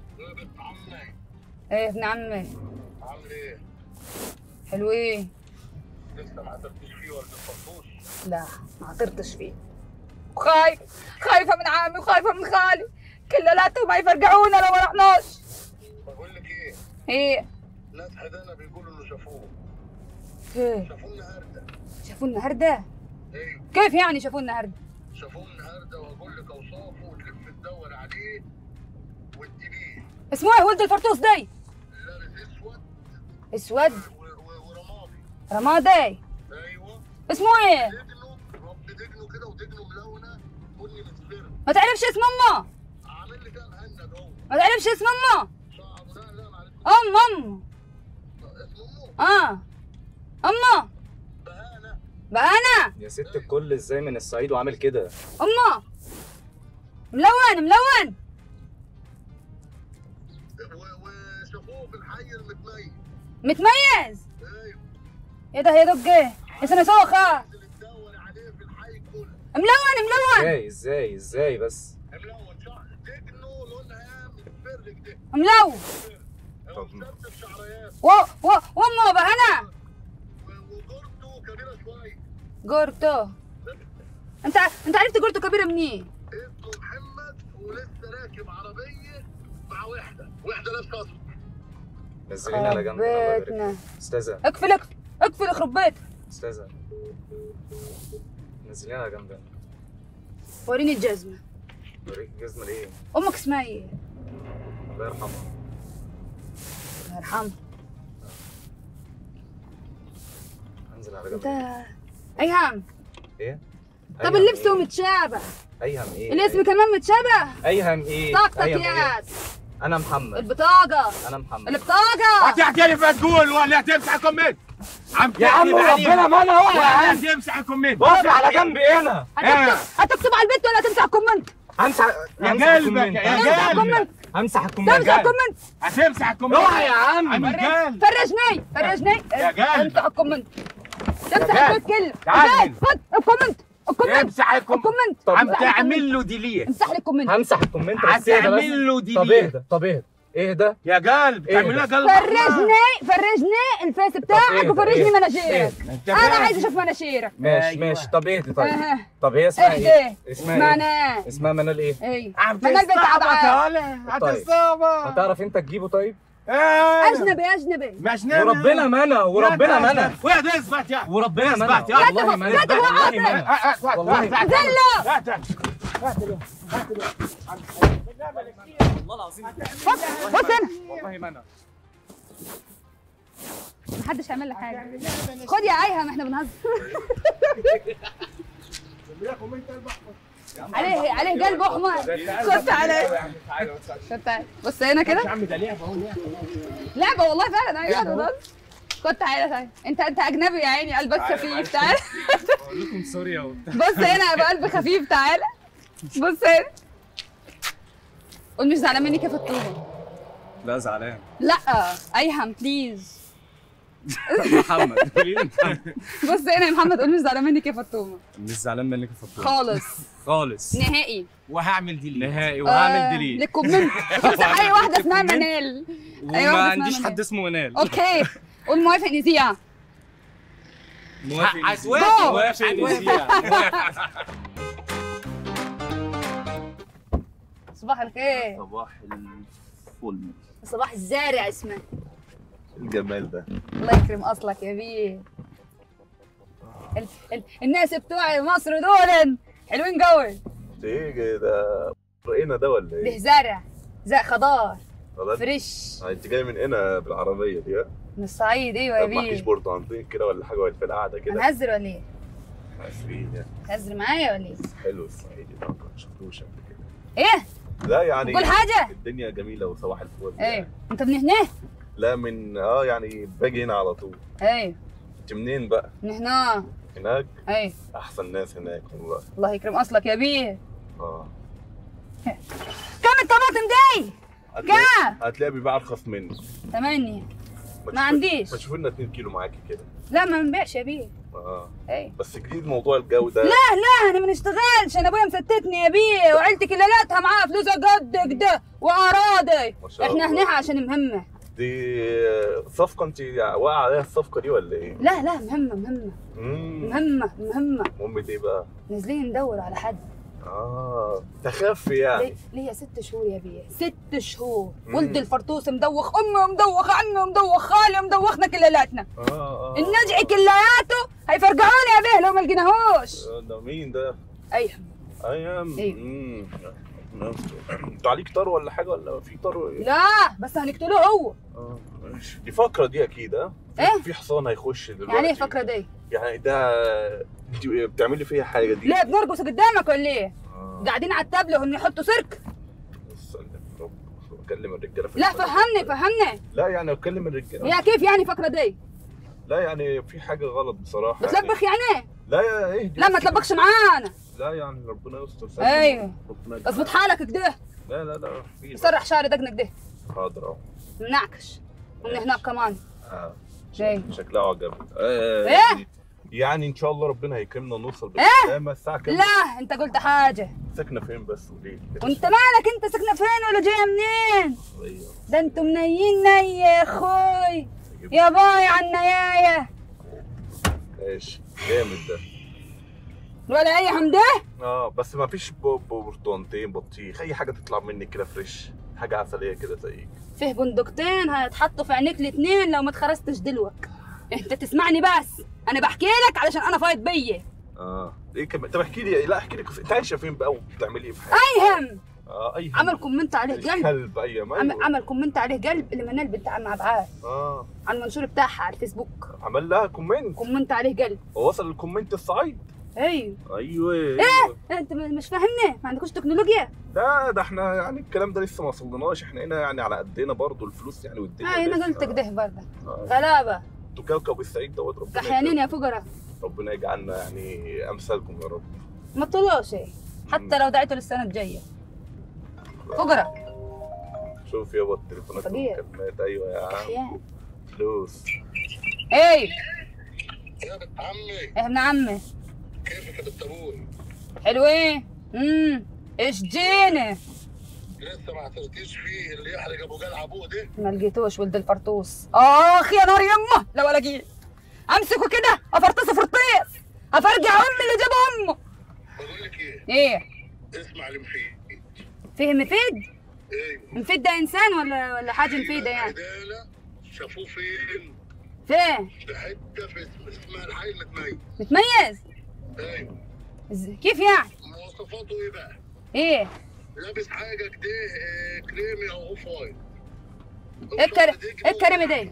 ايه ابن عمي عامل ايه؟ حلوين لسه ما عثرتيش فيه ولا تفضوش لا ما عثرتش فيه خايف خايفه من عمي وخايفه من خالي كلياتهم هيفرقعونا لو ما رحناش بقول لك ايه؟ ايه ناس حدانا بيقولوا انه شافوه ايه شافوه النهارده شافوه النهارده ايوه كيف يعني شافوه النهارده شافوه النهارده وهقول لك اوصافه وتلف تدور عليه وتجيبيه اسمه ايه ولد الفرطوس دي لابس اسود اسود و- و- ورمادي رمادي ايوه اسمه ايه دجنه رب دجنه كده ودجنه ملونه بني مصفر ما تعرفش اسم امه عامل لي كده مهند اهو ما تعرفش اسم امه صعب لا لا معلش ام ام اسمه اه امه بهانه بقى انا يا ست الكل ازاي من الصعيد وعامل كده امه ملون ملون و- وشافوه في الحي المتميز متميز ايوه ايه ده هي دق ايه يا سنه سوخه تدور عليه في الحي كله ملون ملون ازاي ازاي ازاي بس ملون شعر دجنه لونها مصفر كده ملون هو مسبسب شعريات و و وامه بقى انا وجرته كبيره شويه جورتو انت انت عرفت جورتو كبيره منين اسمه محمد ولسه راكب عربيه مع وحده وحده لابسه اصفر نزليني على جنب الله يبارك لك. بيتنا استاذه اقفل اقفل اقفل يخرب بيتك استاذه نزليني على جنب وريني الجزمه اوريك جزمه ليه امك اسمها ايه الله يرحمها الله يرحمها انزل على جنب انت ايهام ايه طب أيهم اللبس إيه؟ متشابه ايهم ايه الاسم كمان متشابه ايهم ايه طاقتك أيهم إيه؟ ياد انا محمد البطاقه انا محمد البطاقه هتعترف تقول ولا هتمسح الكومنت عم يا عم تعترف عليه. ربنا ما أنا واقع يا ولا عم. هتمسح الكومنت وقف على جنب هنا هتكتب هتكتب على البيت ولا تمسح كومنت همسح يا همسح قلبك الكومنت. يا تمسح قلبك كومنت همسح الكومنت تمسح كومنت هتمسح الكومنت اوعى يا عم عم الجال فرجني فرجني يا قلبك. امسح الكومنت تمسح قلبك. البيت كله تعال إزاي؟ هنا. خد الكومنت الكومنت امسح الكومنت الكومنت عم امسح الكومنت. تعمل له ديليت امسح لي الكومنت همسح الكومنت بس اهدى بس هتعمل له طب ديليت اهدى طب اهدى اهدى يا قلب إيه تعمل له ده؟ قلب فرجني فرجني الفيس بتاعك إيه ده؟ وفرجني إيه؟ مناخيرك انت انا فاهم؟ عايز اشوف مناخيرك ماشي أيوة. ماشي طب اهدي طيب اها طب هي اسمها اهدي ايه اسمها ايه منال اسمها منال ايه اي عم منال بنت تستعبط عبعال ولا طيب. هتستعبط هتعرف انت تجيبه طيب اجنبي اجنبي مش نعمل وربنا منى وربنا منى ويا ده اثبت يا وربنا منى اثبت يا والله منى كاتب والله عاطل. منى والله زلة بص بص هنا والله منى محدش هيعمل لك حاجه خد يا ايهم احنا بنهزر عليه عليه قلب احمر خد عليه خد تعالى بص هنا كده عم ده لعبه اهو لعبه والله فعلا ايوه ده خد تعالى تعالى انت انت اجنبي يا عيني قلبك خفيف تعالى بقول لكم سوريا وبتاع بص هنا يا بقلب خفيف تعالى بص هنا قول مش زعلان مني كيف الطوبه لا زعلان لا ايهم بليز محمد بص هنا يا محمد قول مش زعلان مني كيف الطوبه مش زعلان منك في الفطور خالص خالص نهائي وهعمل ديليت نهائي آه، وهعمل ديليت للكومنت امسح اي واحده اسمها للكومنت. منال وما أيوة، اسمها عنديش منال. حد اسمه منال اوكي قول موافق نذيع موافق هتوافق جو. موافق نذيع صباح الخير صباح الفل صباح الزارع اسمه الجمال ده الله يكرم اصلك يا بيه ال ال الناس بتوع مصر دول حلوين قوي ايه ده رأينا ده ولا ده ايه؟ زرع زرع خضار خلاص فريش انت جاي من هنا بالعربية دي ها؟ من الصعيد ايوه يا طب معكيش بيه برتقانتين كده ولا حاجة ولا في القعدة كده هنهزر ولا ايه؟ اسفين يعني تهزر معايا ولا ايه؟ حلو الصعيدي ده ما شفتوش قبل كده ايه؟ لا يعني كل حاجة؟ الدنيا جميله وصباح الفل ايوه انت من هنا؟ لا من اه يعني باجي هنا على طول ايوه انت منين بقى؟ من هنا هناك ايوه احسن ناس هناك والله الله يكرم اصلك يا بيه اه كم الطماطم دي؟ كام؟ هتلاقي بيبيع ارخص مني ثمانية ما تشوف- عنديش ما تشوف لنا 2 كيلو معاكي كده لا ما نبيعش يا بيه اه ايوه بس جديد موضوع الجو ده لا لا انا ما نشتغلش انا ابويا مستتني يا بيه وعيلتي كلالاتها معاها فلوس قد كده واراضي ما شاء احنا الله. هنا عشان مهمه دي صفقه انت واقعه عليها الصفقه دي ولا ايه؟ لا لا مهمه مهمه امم مهمه مهمه مهمة ايه بقى؟ نازلين ندور على حد اه تخفي يعني ليه- ليا ست شهور يا بيه ست شهور مم. ولد الفرطوس مدوخ امي ومدوخ عمي ومدوخ خالي ومدوخنا كلالاتنا اه اه النجع كلياته هيفرقعوني يا بيه لو ما لقيناهوش آه، ده مين ده؟ ايوه ايام أيوة. امم انتوا عليك طار ولا حاجه ولا في طار إيه؟ لا بس هنقتله هو اه ماشي دي فقره دي اكيد ها؟ ايه في حصان هيخش دلوقتي يعني ايه الفقره دي يعني ده انت بتعملي فيها حاجه دي ليه بنرقص قدامك ولا ايه آه. قاعدين على التابلو هم يحطوا سيرك بس رب اكلم الرجاله في لا الفقرة. فهمني فهمني لا يعني اكلم الرجاله يا كيف يعني الفقره دي لا يعني في حاجه غلط بصراحه بتلبخ يعني ايه لا يا ايه لا ما تلبخش معانا لا يعني ربنا يستر ايوه ربنا اظبط يجعل- حالك كده لا لا لا في سرح شعر دقنك ده حاضر اهو منعكش ومن هناك كمان آه. ايه شكلها عجبني آه إيه؟ يعني ان شاء الله ربنا هيكرمنا ونوصل إيه؟ بالسلامه الساعه كام لا انت قلت حاجه ساكنه فين بس وليه وانت مالك انت ساكنه فين ولا جايه منين ده انتوا منيين ني يا اخوي يا باي على النيايه ماشي جامد ده ولا اي حمده اه بس ما فيش ب- ب- برتقانتين بطيخ اي حاجه تطلع منك كده فريش حاجه عسليه كده زيك فيه بندقتين هيتحطوا في عينيك الاتنين لو ما اتخرستش دلوك انت تسمعني بس انا بحكي لك علشان انا فايت بيا اه ايه كمان طب احكي لي لا احكي لي قصة- انت عايشه فين بقى وبتعملي ايه في حياتك ايهم اه اي عمل كومنت عليه قلب كلب ايام عمل, أيوة. عمل كومنت عليه قلب اللي منال بنت عم عبعاد اه على المنشور بتاعها على الفيسبوك عمل لها كومنت كومنت عليه قلب ووصل الكومنت الصعيد ايوه ايوه ايه انت م- مش فاهمني ما عندكوش تكنولوجيا لا ده احنا يعني الكلام ده لسه ما وصلناش احنا هنا يعني على قدنا برضو الفلوس يعني والدنيا اه انا لسه. قلت كده برضه آه. غلابه انتوا كوكب السعيد دوت ربنا كحيانين يا فقراء ربنا يجعلنا يعني امثالكم يا رب ما تطلعوش ايه حتى لو دعيتوا للسنه الجايه فقراء شوف يابا التليفونات فقير. والمكالمات ايوه يا عم كحيان فلوس ايه يا بنت عمي يا ابن عمي كيفك يا بنت ابوي حلوين امم ايش جينا لسه ما اعترتيش فيه اللي يحرق ابو جلع ابوه ده ما لقيتوش ولد الفرطوس اخ يا نار يمه لو الاقيه امسكه كده افرطسه فرطيس افرجع امي اللي جاب امه بقول لك ايه ايه اسمع المفيد فيه مفيد ايوه مفيد ده انسان ولا ولا حاجه مفيده يعني عداله شافوه فين فين في حته في اسم- اسمها الحي المتميز متميز ايوه إز- كيف يعني مواصفاته ايه بقى ايه لابس حاجه كده آه، كريمي او اوف وايت ايه الكر... ايه الكريمه دي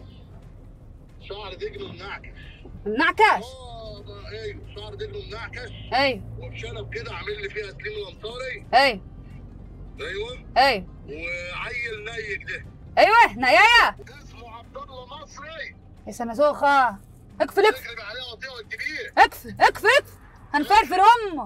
شعر دجله منعكش منعكش اه ده ايوه شعر دجله منعكش ايوه وبشنب كده عامل لي فيها سليم الانصاري ايوه ايوه ايوه وعيل نيك ده ايوه نيايا اسمه عبد الله مصري يا سمسوخه اقفل اقفل تجري عليه قطيع الكبير اقفل اقفل اقفل هنفرفر امه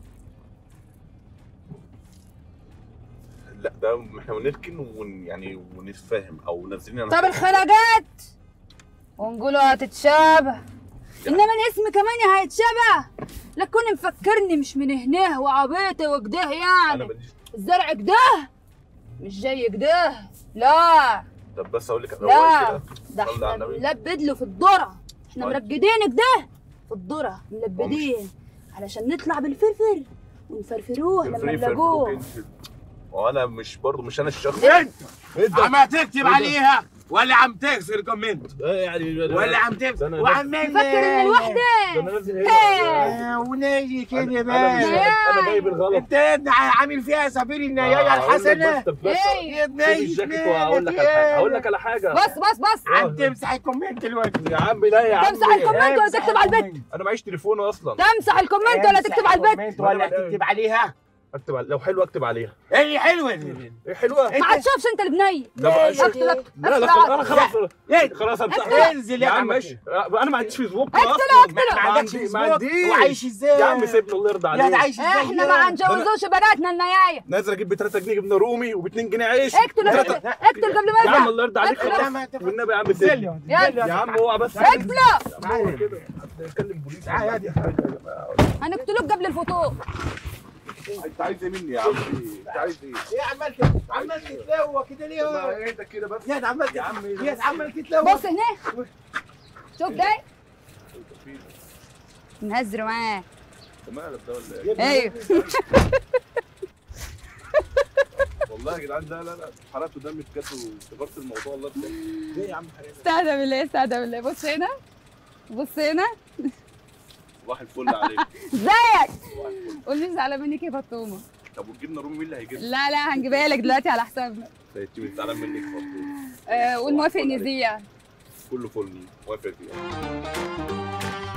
لا ده احنا بنركن ون يعني ونتفاهم او نازلين طب الخلاجات ونقولوا هتتشابه انما الاسم كمان هيتشابه لا تكون مفكرني مش من هنا وعبيطه وكده انا يعني ماليش الزرع كده مش جاي كده لا طب بس اقول لك لا روقي ده كده صلي على احنا النبي بنلبد له في الذره احنا طيب. مرقدين كده في الذره ملبدين علشان نطلع بالفرفر ونفرفروه لما فري نلاقوه فري وانا مش برضه مش انا الشخص انت انت عم تكتب عليها ولا عم تكسر كومنت يعني ولا عم تكسر وعمال فكر ان الوحده ده انا نازل آه، وناجي كده انا مش بقى انا جايب الغلط انت يا ابني عامل فيها سفير النيايا الحسنه بس بس ايه يا ابني سيب الجاكيت وهقول لك على حاجه هقول لك على حاجه بص بص بص عم تمسح الكومنت دلوقتي يا عم لا يا عم تمسح الكومنت ولا تكتب على البيت انا معيش تليفون اصلا تمسح الكومنت ولا تكتب على البيت البيت ولا تكتب عليها اكتب على... لو حلوه اكتب عليها اللي حلوه دي ايه حلوه ما عاد تشوفش انت البنيه لا بقى شوف. اكتب اكتب لا لا اكتب انا خلاص ايه خلاص امسح انزل يا يا عم عم ماشي انا ما عنديش فيسبوك اقتله، اصلا اقتله. ما عندكش عندي- ما فيسبوك عنديش. وعايش ازاي يا عم سيبني الله يرضى يا ده عليك عايش ازاي احنا ما هنجوزوش بناتنا النيايه نازل اجيب ب 3 جنيه جبنه رومي وب 2 جنيه عيش اقتل اقتل اقتل قبل ما يا عم يرجع الله يرضى عليك اقتله. خلاص والنبي يا عم نزل سيبني يا يلا. يا عم اوعى بس اقتله هو كده نتكلم بوليس تعالى يا دي. هنقتلوك قبل الفطور انت عايز ايه مني يا عم انت عايز ايه ايه عمال عمال تتلوى كده ليه ما هو؟ اهدى كده بس يا ده عمال يا عم يا ده عمال تتلوى بص هنا شوف ده نهزر معاه انت مالك ده ولا ايه؟ ايوه والله يا جدعان لا لا لا حرقت دمي بجد وافتكرت الموضوع الله بجد ليه يا عم حرام استهدى بالله استهدى بالله بص هنا بص هنا صباح الفل عليك ازيك قول لي زعلان مني كيف فطومه طب والجبنه رومي مين اللي هيجيبها؟ لا لا هنجيبها لك دلوقتي على حسابنا لا انت مش زعلان منك خالص آه والموافق نزيه كله فل موافق فيه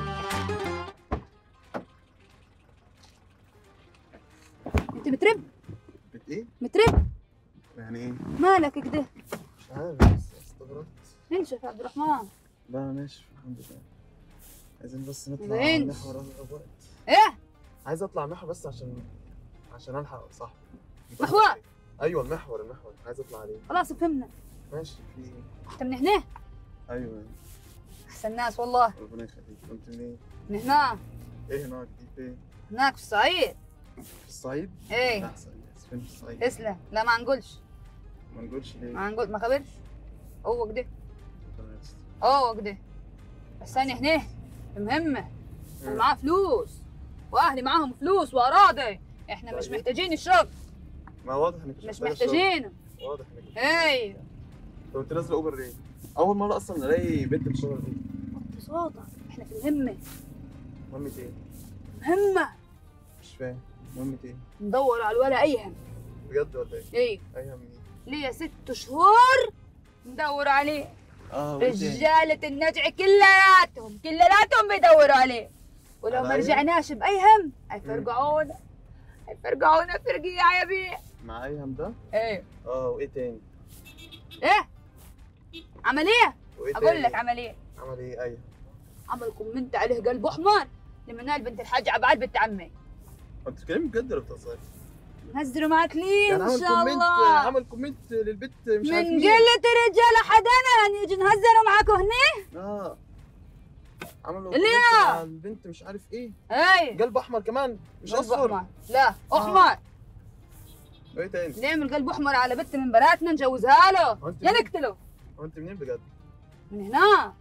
انت مترب بت ايه؟ مترب يعني ايه؟ مالك كده مش عارف بس استغربت انشف يا عبد الرحمن لا ماشي الحمد لله عايزين بس نطلع مبينش. محور أقرب وقت ايه عايز اطلع محور بس عشان عشان الحق صاحبي محور ايوه المحور المحور عايز اطلع عليه خلاص فهمنا ماشي في ايه؟ انت من هنا ايوه احسن ناس والله ربنا يخليك كنت منين؟ من هنا ايه هناك دي فين؟ هناك في الصعيد في الصعيد؟ ايه لا صعيد فين في الصعيد؟ اسلم لا ما نقولش ما نقولش ليه؟ ما نقول ما خبرش هو كده ربنا يستر. هو كده بس انا هنا مهمة مم. معاه فلوس واهلي معاهم فلوس واراضي احنا مش طيب. محتاجين الشغل ما واضح انك مش محتاجة شغل. محتاجينه واضح انك ايوه طب انت نازله اوبر ليه؟ اول مره اصلا الاقي بنت بتشتغل دي ببساطة احنا في المهمة مهمة ايه؟ مهمة مش فاهم مهمة ايه؟ ندور على الولا ايهم بجد ولا ايه؟ ايه ايام مين؟ ليا ست شهور ندور عليه اه وإيه تاني؟ رجالة النجع كلياتهم كلياتهم بيدوروا عليه ولو على ما أيهم؟ رجعناش بأيهم هيفرقعونا هيفرقعونا فرقية يا بيه مع ايهم ده؟ ايه اه وايه تاني؟ ايه عملية وايه اقول تاني؟ لك عملية عمل ايه ايهم؟ عمل كومنت عليه قلب احمر لمنال بنت الحاج عبعال بنت عمي انت بتتكلمي بجد ولا بتهزري؟ نزلوا معاك ليه يعني ان عمل شاء كومنت الله عمل كومنت للبت مش من عارف مين قلة الرجالة حدنا هنيجي نهزروا معاكم هني اه عملوا اللي كومنت هي- مع البنت مش عارف ايه اي قلب احمر كمان مش قلب اصفر أحمر. لا احمر وايه تاني؟ نعمل قلب احمر على بنت من بناتنا نجوزها له هو انت يا مين؟ نقتله هو انت منين بجد؟ من هنا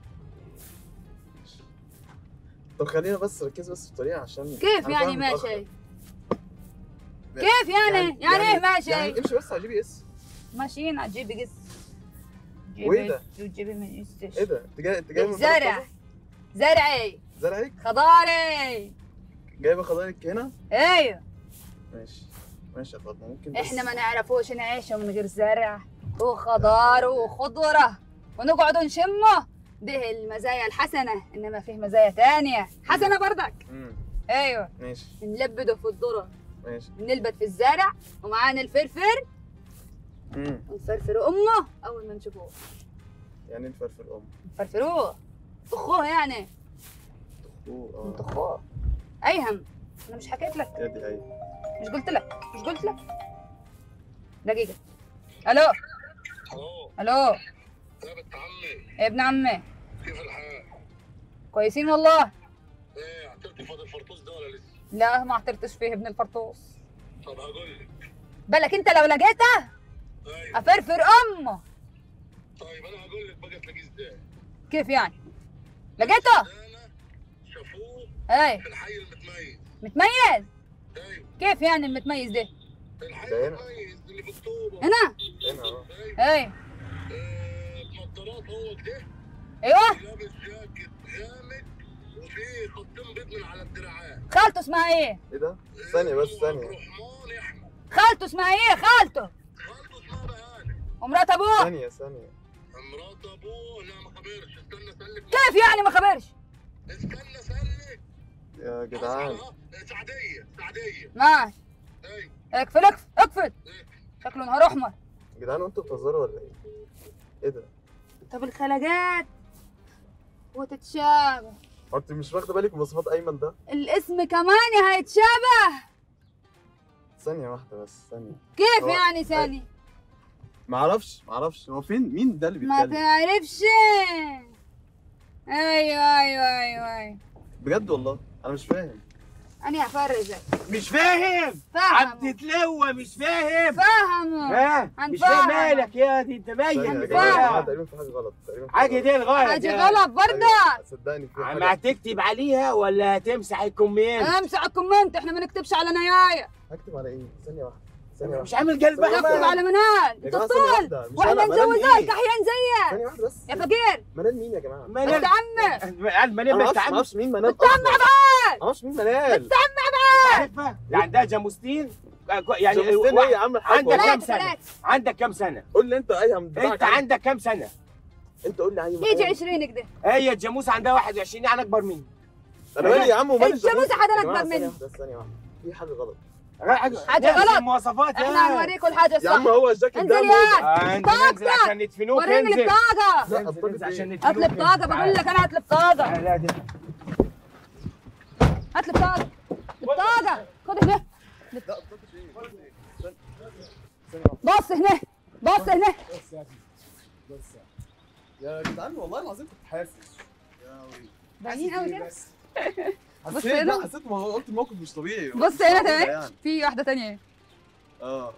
طب خلينا بس ركز بس في الطريقه عشان كيف أنا يعني فاهم ماشي متأخر. كيف يعني يعني ايه ماشي يعني امشي بس على جي بي اس ماشيين على جيبي قص وإيه ده؟ جيبي من يستش ايه ده؟ انت جاي انت جاي من زرع بلد زرعي كذا؟ زرعك؟ خضاري جايبه خضارك هنا؟ ايوه ماشي ماشي يا فاطمه ممكن بس احنا ما نعرفوش نعيش من غير زرع وخضار وخضرة ونقعد نشمه ده المزايا الحسنة انما فيه مزايا تانية حسنة برضك مم. ايوه ماشي نلبده في الذرة ماشي نلبد في الزرع ومعانا الفرفر امم ونفرفر امه اول ما نشوفوه يعني نفرفر ام نفرفروه اخوه يعني اوه انت اه اخوه ايهم انا مش حكيت لك يا دي ايوه مش قلت لك مش قلت لك دقيقة الو الو يا بنت عمي يا ابن عمي كيف الحال؟ كويسين والله ايه اعترتي فاضل الفرطوس ده ولا لسه؟ لا ما اعترتش فيه ابن الفرطوس طب هقول لك بالك انت لو لقيته ايوه افرفر امه طيب انا هقول لك بقى تلاقيه ازاي؟ كيف يعني لقيته انا شافوه اي في الحي المتميز متميز ايوه كيف يعني المتميز ده الحي ده هنا. المتميز اللي في اكتوبر هنا هنا اه ايوه اي آه، نضارات هو كده ايوه لابس جاكيت غامق وفي خطين بيض من على الدراعات خالته اسمها ايه ايه ده؟ ثانية بس ثانية خالته اسمها ايه خالته ومرات ابوه ثانية ثانية مرات ابوه لا ما خبرش استنى اسالك كيف يعني ما خبرش استنى اسالك يا جدعان سعديه سعديه ماشي اقفل اقفل اقفل شكله نهار احمر يا جدعان انتوا بتهزروا ولا ايه؟ ايه ده؟ طب الخلاجات وتتشابه هو انت مش واخدة بالك من مواصفات ايمن ده؟ الاسم كمان هيتشابه ثانية واحدة بس ثانية كيف هو- يعني ثاني معرفش معرفش هو فين مين ده اللي ما بيتكلم؟ تعرفش ايوه ايوه ايوه ايوه بجد والله انا مش فاهم انا هفرجك مش فاهم فاهم عم تتلوى مش فاهم فاهمه ها مش هنفهم. فاهم مالك يا دي انت ثانية يا باين جماعة فاهم تقريبا في حاجة غلط تقريبا في حاجه دي الغلط حاجة يا- غلط برضه أيوة، صدقني في عم حاجة هتكتب عليها ولا هتمسح الكومنت امسح الكومنت احنا ما نكتبش على نيايا هكتب على ايه؟ ثانية واحدة ثانية واحدة مش عامل قلب ثانية نكتب واحدة. على منال يا انت جماعة ثانية طول واحدة مش واحنا أنا، منال نجوزك مين؟ احيان زيك ثانية واحدة بس يا فقير منال مين يا جماعة؟ منال انت عمك المنال انا انت معرفش عم معرفش مين منال انت عم أصلاً. عباد معرفش مين منال انت عم عباد عارفها اللي عندها جاموستين يعني جاموستين ايه يا عم الحاج عندك والله؟ كام ثلاثة، سنه ثلاثة. عندك كام سنه قول لي انت ايهم دراعك انت عامل- عندك كام سنه انت قول لي ايهم يجي أيهم. 20 كده هي الجاموسه عندها 21 يعني اكبر مني انا مالي يا عم ومال الجاموسة حدا يا أكبر جماعة، ثانية مني. واحدة ثانية واحدة في حاجة غلط حاجة نفس غلط. المواصفات احنا هنوريكم الحاجه يا عم الصح هو الجاكيت انزل ده يا موضة. آه، انت ننزل عشان ندفنوك وريني انزل البطاقه لا انزل أصدقائي عشان إيه؟ هات لي ندفنوك بطاقه بقول لك انا هات لي بطاقه لا دي هات لي بطاقه بطاقه خد هنا لا أصدقائي إيه؟ ثانية- ثانية واحدة. بص هنا بص هنا بس يا بس يا جدعان والله العظيم كنت حاسس يا وي. باينين قوي كده بص حسيت هنا. لا حسيت ما قلت الموقف مش طبيعي بص هنا كده تمام يعني. في واحده تانية اه